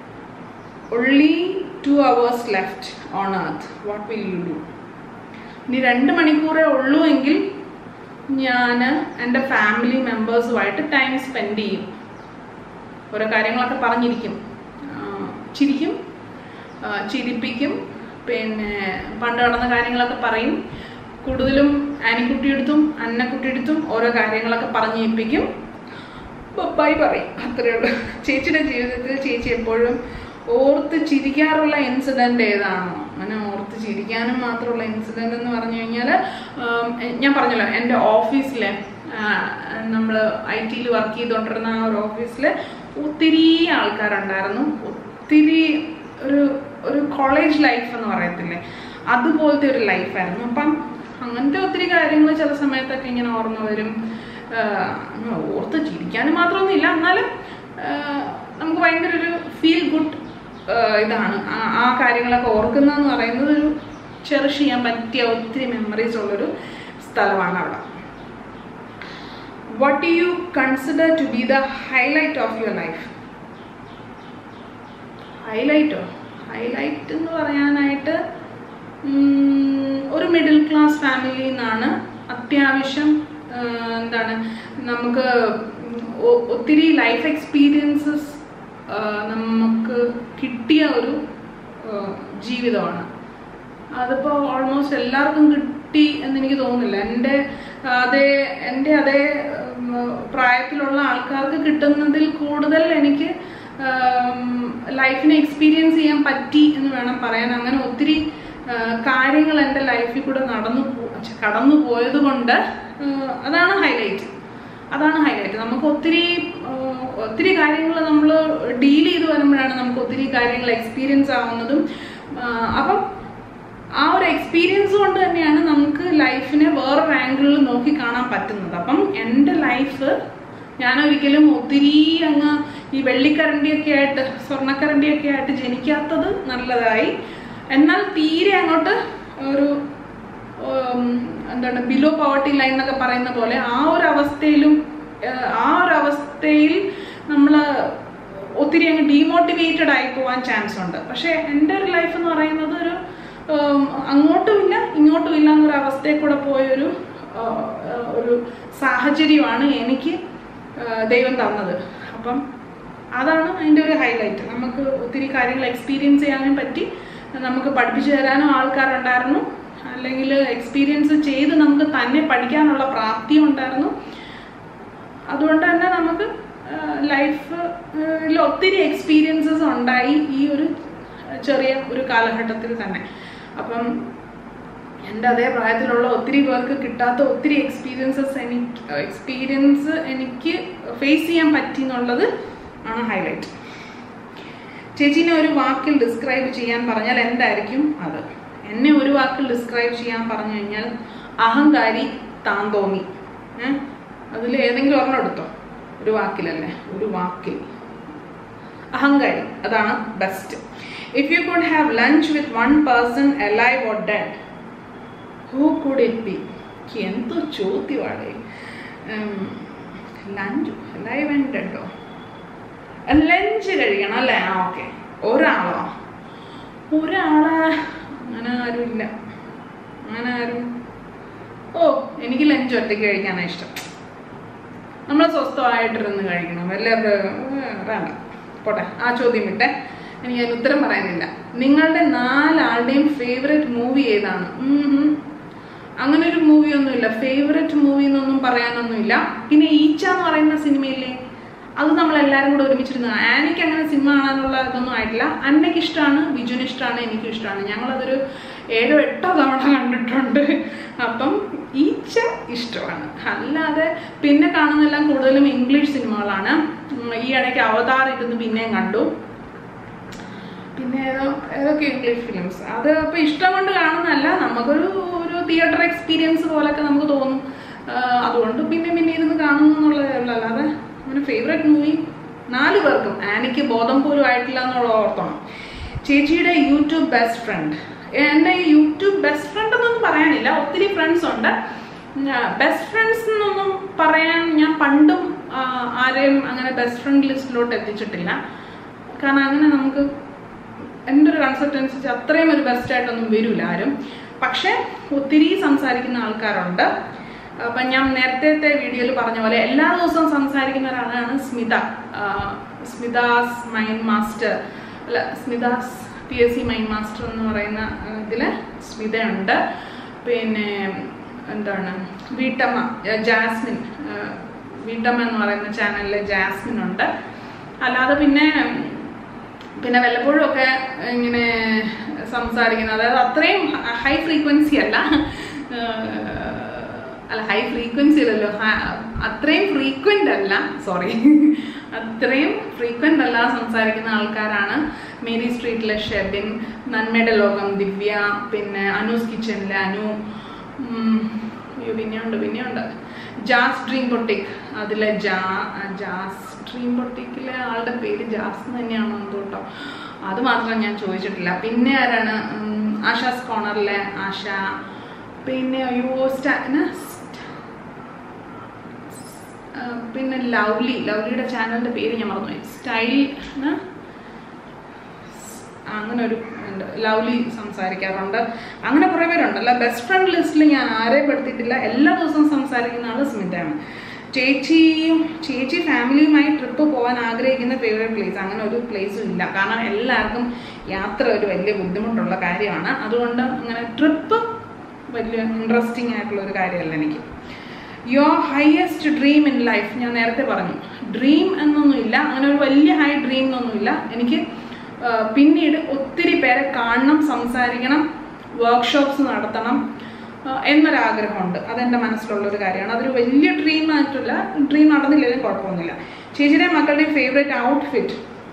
only two hours left on earth what will you do ഇനി രണ്ട് മണിക്കൂറേ ഉള്ളൂ എങ്കിൽ ഞാൻ എൻ്റെ ഫാമിലി മെമ്പേഴ്സുമായിട്ട് ടൈം സ്പെൻഡ് ചെയ്യും ഓരോ കാര്യങ്ങളൊക്കെ പറഞ്ഞിരിക്കും ആ, ചിരിക്കും ആ, ചിരിപ്പിക്കും പിന്നെ പണ്ട് നടന്ന കാര്യങ്ങളൊക്കെ പറയും കൂടുതലും ആനിക്കുട്ടിയെടുത്തും അന്നക്കുട്ടിയെടുത്തും ഓരോ കാര്യങ്ങളൊക്കെ പറഞ്ഞേൽപ്പിക്കും ബൈ പറയും അത്രയേ ഉള്ളൂ ചേച്ചിയുടെ ജീവിതത്തിൽ ചേച്ചി എപ്പോഴും ഓർത്ത് ചിരിക്കാറുള്ള ഇൻസിഡന്റ് ഏതാണോ അങ്ങനെ ഓർത്ത് ചിരിക്കാനും മാത്രമുള്ള ഇൻസിഡന്റ് എന്ന് പറഞ്ഞു കഴിഞ്ഞാൽ ഞാൻ പറഞ്ഞല്ലോ എൻ്റെ ഓഫീസിലെ നമ്മൾ ഐ ടിയിൽ വർക്ക് ചെയ്തുകൊണ്ടിരുന്ന ആ ഒരു ഓഫീസിൽ ഒത്തിരി ആൾക്കാരുണ്ടായിരുന്നു ഒത്തിരി ഒരു ഒരു കോളേജ് ലൈഫ് എന്ന് പറയത്തില്ലേ അതുപോലത്തെ ഒരു ലൈഫായിരുന്നു അപ്പം അങ്ങനത്തെ ഒത്തിരി കാര്യങ്ങൾ ചില സമയത്തൊക്കെ ഇങ്ങനെ ഓർമ്മ വരും ആഹ് അങ്ങനെ ഓർത്ത് ചിരിക്കാനും മാത്രമൊന്നുമില്ല എന്നാലും ആഹ് നമുക്ക് ഭയങ്കര ഒരു ഫീൽ ഗുഡ് ഇതാണ് ആ- ആ കാര്യങ്ങളൊക്കെ ഓർക്കുന്നതെന്ന് പറയുന്നത് ഒരു ചെറിഷ് ചെയ്യാൻ പറ്റിയ ഒത്തിരി മെമ്മറീസ് ഉള്ളൊരു സ്ഥലമാണ് അവിടെ what do you consider to be the highlight of your life ഹൈലൈറ്റോ ഹൈലൈറ്റ് എന്ന് പറയാനായിട്ട് ഉം, ഒരു മിഡിൽ ക്ലാസ് ഫാമിലിയിൽ നിന്നാണ് അത്യാവശ്യം ആ, എന്താണ് നമുക്ക് ഒ- ഒത്തിരി ലൈഫ് എക്സ്പീരിയൻസസ് നമുക്ക് കിട്ടിയ ഒരു ആ, ജീവിതമാണ് അതിപ്പോൾ ഓൾമോസ്റ്റ് എല്ലാവർക്കും കിട്ടി എന്ന് എനിക്ക് തോന്നുന്നില്ല എൻ്റെ അതേ എൻ്റെ അതേ ഉം, പ്രായത്തിലുള്ള ആൾക്കാർക്ക് കിട്ടുന്നതിൽ കൂടുതൽ എനിക്ക് ലൈഫിനെ എക്സ്പീരിയൻസ് ചെയ്യാൻ പറ്റി എന്ന് വേണം പറയാൻ അങ്ങനെ ഒത്തിരി ആ, കാര്യങ്ങൾ എൻ്റെ ലൈഫിൽ കൂടെ നടന്നു പോ- ഛെ, കടന്നു പോയത് കൊണ്ട് ആ, അതാണ് ഹൈലൈറ്റ് അതാണ് ഹൈലൈറ്റ് നമുക്ക് ഒത്തിരി ആ, ഒത്തിരി കാര്യങ്ങൾ നമ്മൾ ഡീൽ ചെയ്ത് വരുമ്പോഴാണ് നമുക്ക് ഒത്തിരി കാര്യങ്ങൾ എക്സ്പീരിയൻസ് ആവുന്നതും ആ, അപ്പം ആ ഒരു എക്സ്പീരിയൻസ് കൊണ്ട് തന്നെയാണ് നമുക്ക് ലൈഫിനെ വേറൊരു ആംഗിളിൽ നോക്കി കാണാൻ പറ്റുന്നത് അപ്പം എൻ്റെ ലൈഫ് ഞാൻ ഒരിക്കലും ഒത്തിരി അങ്ങ് ഈ വെള്ളിക്കരണ്ടിയൊക്കെ ആയിട്ട് സ്വർണ്ണക്കരണ്ടിയൊക്കെ ആയിട്ട് ജനിക്കാത്തത് നല്ലതായി എന്നാൽ തീരെ അങ്ങോട്ട് ഒരു ഉം, എന്താണ് ബിലോ പവർട്ടി ലൈൻ എന്നൊക്കെ പറയുന്ന പോലെ ആ ഒരു അവസ്ഥയിലും ഏഹ്, ആ ഒരു അവസ്ഥയിൽ നമ്മൾ ഒത്തിരി അങ്ങ് ഡീമോട്ടിവേറ്റഡ് ആയി പോകാൻ ചാൻസ് ഉണ്ട് പക്ഷേ എൻ്റെ ഒരു ലൈഫ് എന്ന് പറയുന്നത് ഒരു ഉം, അങ്ങോട്ടുമില്ല ഇങ്ങോട്ടുമില്ല എന്നൊരു അവസ്ഥയിൽ കൂടെ പോയൊരു ആ, ആ, ഒരു സാഹചര്യമാണ് എനിക്ക് ആ, ദൈവം തന്നത് അപ്പം അതാണ് അതിൻ്റെ ഒരു ഹൈലൈറ്റ് നമുക്ക് ഒത്തിരി കാര്യങ്ങൾ എക്സ്പീരിയൻസ് ചെയ്യാനും പറ്റി നമുക്ക് പഠിപ്പിച്ചു തരാനും ആൾക്കാരുണ്ടായിരുന്നു അല്ലെങ്കിൽ എക്സ്പീരിയൻസ് ചെയ്ത് നമുക്ക് തന്നെ പഠിക്കാനുള്ള പ്രാപ്തിയും ഉണ്ടായിരുന്നു അതുകൊണ്ട് തന്നെ നമുക്ക് ലൈഫിൽ ഒത്തിരി എക്സ്പീരിയൻസസ് ഉണ്ടായി ഈ ഒരു ചെറിയ ഒരു കാലഘട്ടത്തിൽ തന്നെ അപ്പം എൻ്റെ അതേ പ്രായത്തിലുള്ള ഒത്തിരി പേർക്ക് കിട്ടാത്ത ഒത്തിരി എക്സ്പീരിയൻസസ് എനിക്ക് എക്സ്പീരിയൻസ് എനിക്ക് ഫേസ് ചെയ്യാൻ പറ്റി എന്നുള്ളത് ആണ് ഹൈലൈറ്റ് ചേച്ചീനെ ഒരു വാക്കിൽ ഡിസ്ക്രൈബ് ചെയ്യാൻ പറഞ്ഞാൽ എന്തായിരിക്കും അത് എന്നെ ഒരു വാക്കിൽ ഡിസ്ക്രൈബ് ചെയ്യാൻ പറഞ്ഞു കഴിഞ്ഞാൽ അഹങ്കാരി താന്തോന്നി അതിൽ ഏതെങ്കിലും ഒരെണ്ണം എടുത്തോ ഒരു വാക്കിലല്ലേ ഒരു വാക്കിൽ അഹങ്കാരി അതാണ് best if you could have lunch with one person alive or dead who could it be എന്തോ ചോദ്യമാണ് ലഞ്ച് ലൈവ് ആൻഡ് ഡെഡോ ലഞ്ച് കഴിക്കണം അല്ലേ ആ ഓക്കെ ഒരാളോ ഒരാള് അങ്ങനെ ആരും ഇല്ല അങ്ങനെ ആരും ഓ എനിക്ക് ലഞ്ച് ഒറ്റയ്ക്ക് കഴിക്കാനാണ് ഇഷ്ടം നമ്മൾ സ്വസ്ഥമായിട്ടിരുന്ന് കഴിക്കണം എല്ലാവരും വേണ്ട പോട്ടെ ആ ചോദ്യം വിട്ടെ എനിക്ക് അതിന് ഉത്തരം പറയാനില്ല നിങ്ങളുടെ നാലാളുടെയും ഫേവറേറ്റ് മൂവി ഏതാണ് ഉം ഉം. അങ്ങനെ ഒരു മൂവി ഒന്നുമില്ല ഫേവററ്റ് മൂവി എന്നൊന്നും പറയാനൊന്നുമില്ല പിന്നെ ഈച്ച എന്ന് പറയുന്ന സിനിമയില്ലേ അത് നമ്മൾ എല്ലാവരും കൂടെ ഒരുമിച്ചിരുന്നു ആനയ്ക്ക് അങ്ങനെ സിനിമ കാണാനുള്ള ഇതൊന്നും ആയിട്ടില്ല അന്നയ്ക്ക് ഇഷ്ടമാണ് ബിജുവിന് ഇഷ്ടമാണ് എനിക്കും ഇഷ്ടമാണ് ഞങ്ങളതൊരു ഏഴോ എട്ടോ തവണ കണ്ടിട്ടുണ്ട് അപ്പം ഈച്ച ഇഷ്ടമാണ് അല്ലാതെ പിന്നെ കാണുന്നതെല്ലാം കൂടുതലും ഇംഗ്ലീഷ് സിനിമകളാണ് ഉം, ഈ ഇടയ്ക്ക് അവതാർ ഇരുന്ന് പിന്നെയും കണ്ടു പിന്നെ ഏതോ ഏതൊക്കെ ഇംഗ്ലീഷ് ഫിലിംസ് അത് അപ്പോൾ ഇഷ്ടം കൊണ്ട് കാണുന്നതല്ല നമുക്കൊരു ഒരു തിയേറ്റർ എക്സ്പീരിയൻസ് പോലൊക്കെ നമുക്ക് തോന്നും ആ, അതുകൊണ്ട് പിന്നെ പിന്നെ ഇരുന്ന് കാണുന്നു എന്നുള്ളതേ ഉള്ളൂ അല്ലാതെ അങ്ങനെ ഫേവറേറ്റ് മൂവി നാല് പേർക്കും ആനയ്ക്ക് ബോധം പോലും ആയിട്ടില്ല എന്നുള്ള ഓർത്തണം ചേച്ചിയുടെ യൂട്യൂബ് ബെസ്റ്റ് ഫ്രണ്ട് എൻ്റെ ഈ യൂട്യൂബ് ബെസ്റ്റ് ഫ്രണ്ട് എന്നൊന്നും പറയാനില്ല ഒത്തിരി ഫ്രണ്ട്സ് ഉണ്ട് ബെസ്റ്റ് ഫ്രണ്ട്സ് എന്നൊന്നും പറയാൻ ഞാൻ പണ്ടും ആ, ആരെയും അങ്ങനെ ബെസ്റ്റ് ഫ്രണ്ട് ലിസ്റ്റിലോട്ട് എത്തിച്ചിട്ടില്ല കാരണം അങ്ങനെ നമുക്ക് എൻ്റെ ഒരു കൺസെപ്റ്റ് അനുസരിച്ച് അത്രയും ഒരു ബെസ്റ്റ് ആയിട്ടൊന്നും വരില്ല ആരും പക്ഷെ ഒത്തിരി സംസാരിക്കുന്ന ആൾക്കാരുണ്ട് അപ്പം ഞാൻ നേരത്തെ വീഡിയോയിൽ പറഞ്ഞ പോലെ എല്ലാ ദിവസവും സംസാരിക്കുന്ന ഒരാളാണ് സ്മിത ആ, സ്മിതാസ് മൈൻഡ് മാസ്റ്റർ അല്ല Smitha's P S C mind master എന്ന് പറയുന്ന ഇതിൽ സ്മിതയുണ്ട് പിന്നെ എന്താണ് വീട്ടമ്മ ജ- ജാസ്മിൻ ആ, വീട്ടമ്മ എന്ന് പറയുന്ന ചാനലിലെ ജാസ്മിൻ ഉണ്ട് അല്ലാതെ പിന്നെ പിന്നെ വല്ലപ്പോഴും ഒക്കെ ഇങ്ങനെ സംസാരിക്കുന്നത് അതായത് അത്രയും ഹൈ ഫ്രീക്വൻസി അല്ല ഏഹ് അല്ല ഹൈ ഫ്രീക്വൻസി അല്ലല്ലോ ഹ- അത്രയും ഫ്രീക്വൻ്റ് അല്ല സോറി അത്രയും ഫ്രീക്വൻ്റ് അല്ല സംസാരിക്കുന്ന ആൾക്കാരാണ് മേരി സ്ട്രീറ്റിലെ ഷെബിൻ നന്മയുടെ ലോകം ദിവ്യ പിന്നെ അനൂസ് കിച്ചണിലെ അനു ഉം, അയ്യോ പിന്നെയുണ്ട് പിന്നെയുണ്ട് ജാസ് ഡ്രീം പൊട്ടിക് അതിലെ ജാ ജാസ് ഡ്രീം പൊട്ടിക്കിലെ ആളുടെ പേര് ജാസ് എന്ന് തന്നെയാണോ എന്തോ കേട്ടോ അത് മാത്രം ഞാൻ ചോദിച്ചിട്ടില്ല പിന്നെ ആരാണ് ഉം, ആശാസ് കോർണറിലെ ആശ പിന്നെ അയ്യോ സ്റ്റാ എന്നാ? ആ, പിന്നെ ലവ്ലി ലവ്ലിയുടെ ചാനലിന്റെ പേര് ഞാൻ മറന്നുപോയി സ്റ്റൈൽ എന്നാ? അങ്ങനെ ഒരു ഉണ്ട് ലവ്ലി സംസാരിക്കാറുണ്ട് അങ്ങനെ കുറേ പേരുണ്ട് അല്ല ബെസ്റ്റ് ഫ്രണ്ട് ലിസ്റ്റിൽ ഞാൻ ആരെയും പെടുത്തിയിട്ടില്ല എല്ലാ ദിവസവും സംസാരിക്കുന്ന ആൾ സ്മിതയാണ് ചേച്ചിയും ചേച്ചി ഫാമിലിയുമായി ട്രിപ്പ് പോകാൻ ആഗ്രഹിക്കുന്ന ഫേവറേറ്റ് പ്ലേസ് അങ്ങനെ ഒരു പ്ലേസും ഇല്ല കാരണം എല്ലാവർക്കും യാത്ര ഒരു വലിയ ബുദ്ധിമുട്ടുള്ള കാര്യമാണ് അതുകൊണ്ട് അങ്ങനെ ട്രിപ്പ് വലിയ ഇൻട്രസ്റ്റിംഗ് ആയിട്ടുള്ള ഒരു കാര്യമല്ല എനിക്ക് your highest dream in life ഞാൻ നേരത്തെ പറഞ്ഞു ഡ്രീം എന്നൊന്നുമില്ല അങ്ങനെ ഒരു വലിയ ഹൈ ഡ്രീം എന്നൊന്നുമില്ല എനിക്ക് ആ, പിന്നീട് ഒത്തിരി പേരെ കാണണം സംസാരിക്കണം വർക്ക്ഷോപ്സ് നടത്തണം ആ, എന്നൊരാഗ്രഹമുണ്ട് അതെൻ്റെ മനസ്സിലുള്ള ഒരു കാര്യമാണ് അതൊരു വലിയ ഡ്രീം ആയിട്ടില്ല ഡ്രീം നടന്നില്ലെങ്കിലും കുഴപ്പമൊന്നുമില്ല ചേച്ചിയുടെ മക്കളുടെയും ഫേവറേറ്റ് ഔട്ട്ഫിറ്റ്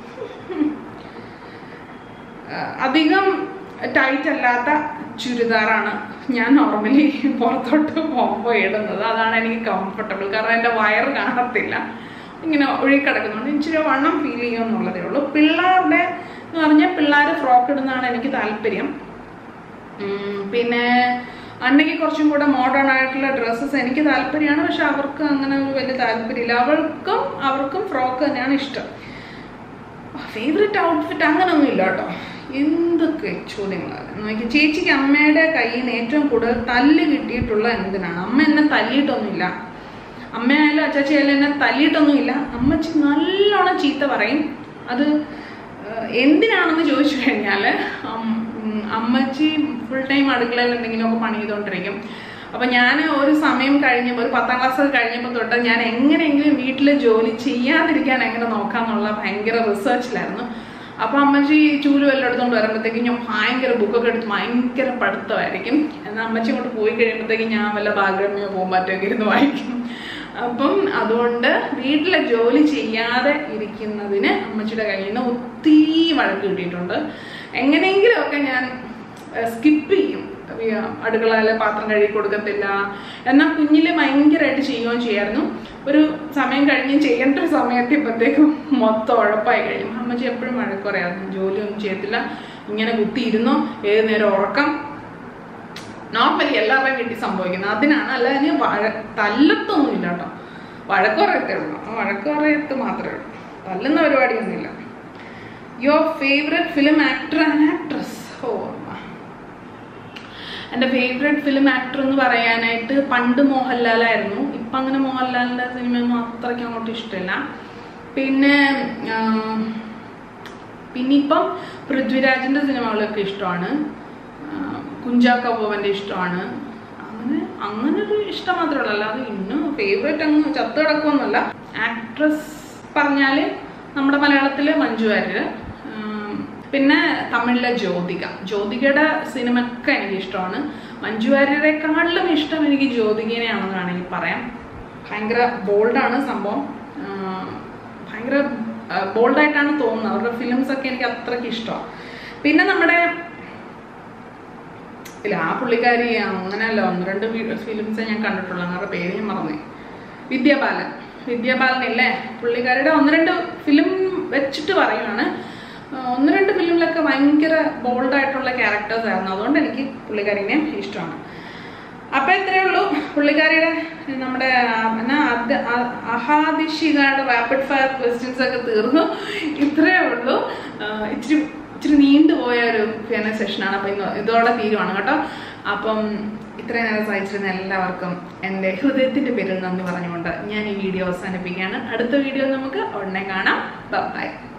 അധികം ടൈറ്റ് അല്ലാത്ത ചുരിദാറാണ് ഞാൻ നോർമലി പുറത്തോട്ട് പോകുമ്പോൾ ഇടുന്നത് അതാണ് എനിക്ക് കംഫർട്ടബിൾ കാരണം എൻ്റെ വയർ കാണത്തില്ല ഇങ്ങനെ ഒഴുകിക്കിടക്കുന്നുണ്ട് ഇച്ചിരി വണ്ണം ഫീൽ ചെയ്യുമെന്നുള്ളതേ ഉള്ളൂ പിള്ളേരുടെ എന്ന് പറഞ്ഞാൽ പിള്ളേർ ഫ്രോക്ക് ഇടുന്നതാണ് എനിക്ക് താല്പര്യം ഉം, പിന്നെ അന്നയ്ക്ക് കുറച്ചും കൂടെ മോഡേൺ ആയിട്ടുള്ള ഡ്രസ്സസ് എനിക്ക് താല്പര്യമാണ് പക്ഷെ അവർക്ക് അങ്ങനെ ഒരു വലിയ താല്പര്യമില്ല അവൾക്കും അവർക്കും ഫ്രോക്ക് തന്നെയാണ് ഇഷ്ടം ഫേവറേറ്റ് ഔട്ട്ഫിറ്റ് അങ്ങനൊന്നും ഇല്ല കേട്ടോ എന്തൊക്കെ ചോദ്യങ്ങളാണ് നോക്കി ചേച്ചിക്ക് അമ്മയുടെ കയ്യിൽ നിന്ന് ഏറ്റവും കൂടുതൽ തല്ല് കിട്ടിയിട്ടുള്ള എന്തിനാണ് അമ്മ എന്നെ തല്ലിയിട്ടൊന്നുമില്ല അമ്മയായാലും അച്ചാച്ചിയായാലും എന്നെ തല്ലിയിട്ടൊന്നുമില്ല അമ്മച്ചി നല്ലോണം ചീത്ത പറയും അത് ഏഹ്, എന്തിനാണെന്ന് ചോദിച്ചു കഴിഞ്ഞാൽ അമ്മച്ചി ഫുൾ ടൈം അടുക്കളയിൽ എന്തെങ്കിലുമൊക്കെ പണി ചെയ്തുകൊണ്ടിരിക്കും അപ്പം ഞാൻ ഒരു സമയം കഴിഞ്ഞപ്പോൾ ഒരു പത്താം ക്ലാസ് കഴിഞ്ഞപ്പോൾ തൊട്ട് ഞാൻ എങ്ങനെയെങ്കിലും വീട്ടിൽ ജോലി ചെയ്യാതിരിക്കാൻ എങ്ങനെ നോക്കാന്നുള്ള ഭയങ്കര റിസർച്ചിലായിരുന്നു അപ്പം അമ്മച്ചി ചൂല് വല്ലതും എടുത്തുകൊണ്ട് വരുമ്പോഴത്തേക്കും ഞാൻ ഭയങ്കര ബുക്കൊക്കെ എടുത്ത് ഭയങ്കര പഠിത്തമായിരിക്കും എന്നാൽ അമ്മച്ചി കൊണ്ട് പോയി കഴിയുമ്പോഴത്തേക്കും ഞാൻ വല്ല ബാലരമയോ പോകുമ്പോഴത്തേക്ക് ഇരുന്ന് വായിക്കും അപ്പം അതുകൊണ്ട് വീട്ടിലെ ജോലി ചെയ്യാതെ ഇരിക്കുന്നതിന് അമ്മച്ചിയുടെ കയ്യിൽ നിന്ന് ഒത്തിരി വഴക്ക് കിട്ടിയിട്ടുണ്ട് എങ്ങനെയെങ്കിലുമൊക്കെ ഞാൻ സ്കിപ്പ് ചെയ്യും ഈ അടുക്കളയിലെ പാത്രം കഴുകി കൊടുക്കത്തില്ല എന്നാൽ കുഞ്ഞിൽ ഭയങ്കരമായിട്ട് ചെയ്യുകയും ചെയ്യായിരുന്നു ഒരു സമയം കഴിഞ്ഞ് ചെയ്യേണ്ട ഒരു സമയത്തിയപ്പോഴത്തേക്കും മൊത്തം ഉഴപ്പായി കഴിയും അമ്മച്ചി എപ്പോഴും വഴക്ക് പറയായിരുന്നു ജോലിയൊന്നും ചെയ്യത്തില്ല ഇങ്ങനെ കുത്തിയിരുന്നോ ഏത് നേരം ഉറക്കം നോർമലി എല്ലാവരുടെയും വീട്ടിൽ സംഭവിക്കുന്നത് അതിനാണ് അല്ല അതിന് വഴ തല്ലത്തൊന്നും ഇല്ല കേട്ടോ വഴക്ക് പറയത്തേ ഉള്ളൂ ആ വഴക്ക് പറയത്ത് മാത്രമേ ഉള്ളൂ തല്ലുന്ന പരിപാടിയൊന്നുമില്ല your favourite film actor and actress ഓ അമ്മ എൻ്റെ ഫേവറേറ്റ് ഫിലിം ആക്ടർ എന്ന് പറയാനായിട്ട് പണ്ട് മോഹൻലാലായിരുന്നു ഇപ്പം അങ്ങനെ മോഹൻലാലിൻ്റെ സിനിമയൊന്നും അത്രയ്ക്ക് അങ്ങോട്ട് ഇഷ്ടമില്ല പിന്നെ ആം, പിന്നെ ഇപ്പം പൃഥ്വിരാജിൻ്റെ സിനിമകളൊക്കെ ഇഷ്ടമാണ് ആ, കുഞ്ചാക്കോ ബോബൻ്റെ ഇഷ്ടമാണ് അങ്ങനെ അങ്ങനെ അങ്ങനെ ഒരു ഇഷ്ടം മാത്രമേ ഉള്ളൂ അല്ലാതെ ഇന്ന് ഫേവറേറ്റ് അങ്ങ് ചത്ത് കിടക്കുമെന്നല്ല ആക്ട്രസ് പറഞ്ഞാൽ നമ്മുടെ മലയാളത്തിൽ മഞ്ജു വാര്യർ ഉം, പിന്നെ തമിഴിലെ ജ്യോതിക ജ്യോതികയുടെ സിനിമയൊക്കെ എനിക്ക് ഇഷ്ടമാണ് മഞ്ജു വാര്യരെക്കാളിലും ഇഷ്ടം എനിക്ക് ജ്യോതികനെയാണെന്ന് വേണമെങ്കിൽ പറയാം ഭയങ്കര ബോൾഡാണ് സംഭവം ഉം, ഭയങ്കര ബോൾഡായിട്ടാണ് തോന്നുന്നത് അവരുടെ ഫിലിംസ് ഒക്കെ എനിക്ക് അത്രയ്ക്ക് ഇഷ്ടമാണ് പിന്നെ നമ്മുടെ ഇല്ല ആ പുള്ളിക്കാരി അങ്ങനെയല്ല ഒന്ന് രണ്ട് ഫിലിംസേ ഞാൻ കണ്ടിട്ടുള്ളൂ അവരുടെ പേര് ഞാൻ മറന്നേ വിദ്യാബാലൻ വിദ്യാബാലൻ ഇല്ലേ പുള്ളിക്കാരിയുടെ ഒന്ന് രണ്ട് ഫിലിം വെച്ചിട്ട് പറയുവാണ് ആ, ഒന്ന് രണ്ട് ഫിലിമിലൊക്കെ ഭയങ്കര ബോൾഡായിട്ടുള്ള ക്യാരക്ടേഴ്സ് ആയിരുന്നു അതുകൊണ്ട് എനിക്ക് പുള്ളിക്കാരിനെ ഇഷ്ടമാണ് അപ്പൊ ഇത്രയേ ഉള്ളൂ പുള്ളിക്കാരിയുടെ നമ്മുടെ ആ, എന്നാ അത് ആ- അഹാദിഷികയുടെ റാപ്പിഡ് ഫയർ ക്വസ്റ്റ്യൻസ് ഒക്കെ തീർന്നു ഇത്രയേ ഉള്ളൂ ആ, ഇച്ചിരി ഇച്ചിരി നീണ്ടുപോയ ഒരു ഫിയന സെഷനാണ് അപ്പൊ ഇന്ന് ഇതോടെ തീരുവാണ് കേട്ടോ അപ്പം ഇത്രയും നേരം സഹിച്ചിരുന്ന എല്ലാവർക്കും എൻ്റെ ഹൃദയത്തിന്റെ പേരിൽ നന്ദി പറഞ്ഞുകൊണ്ട് ഞാൻ ഈ വീഡിയോ അവസാനിപ്പിക്കുകയാണ് അടുത്ത വീഡിയോ നമുക്ക് ഉടനെ കാണാം ബൈ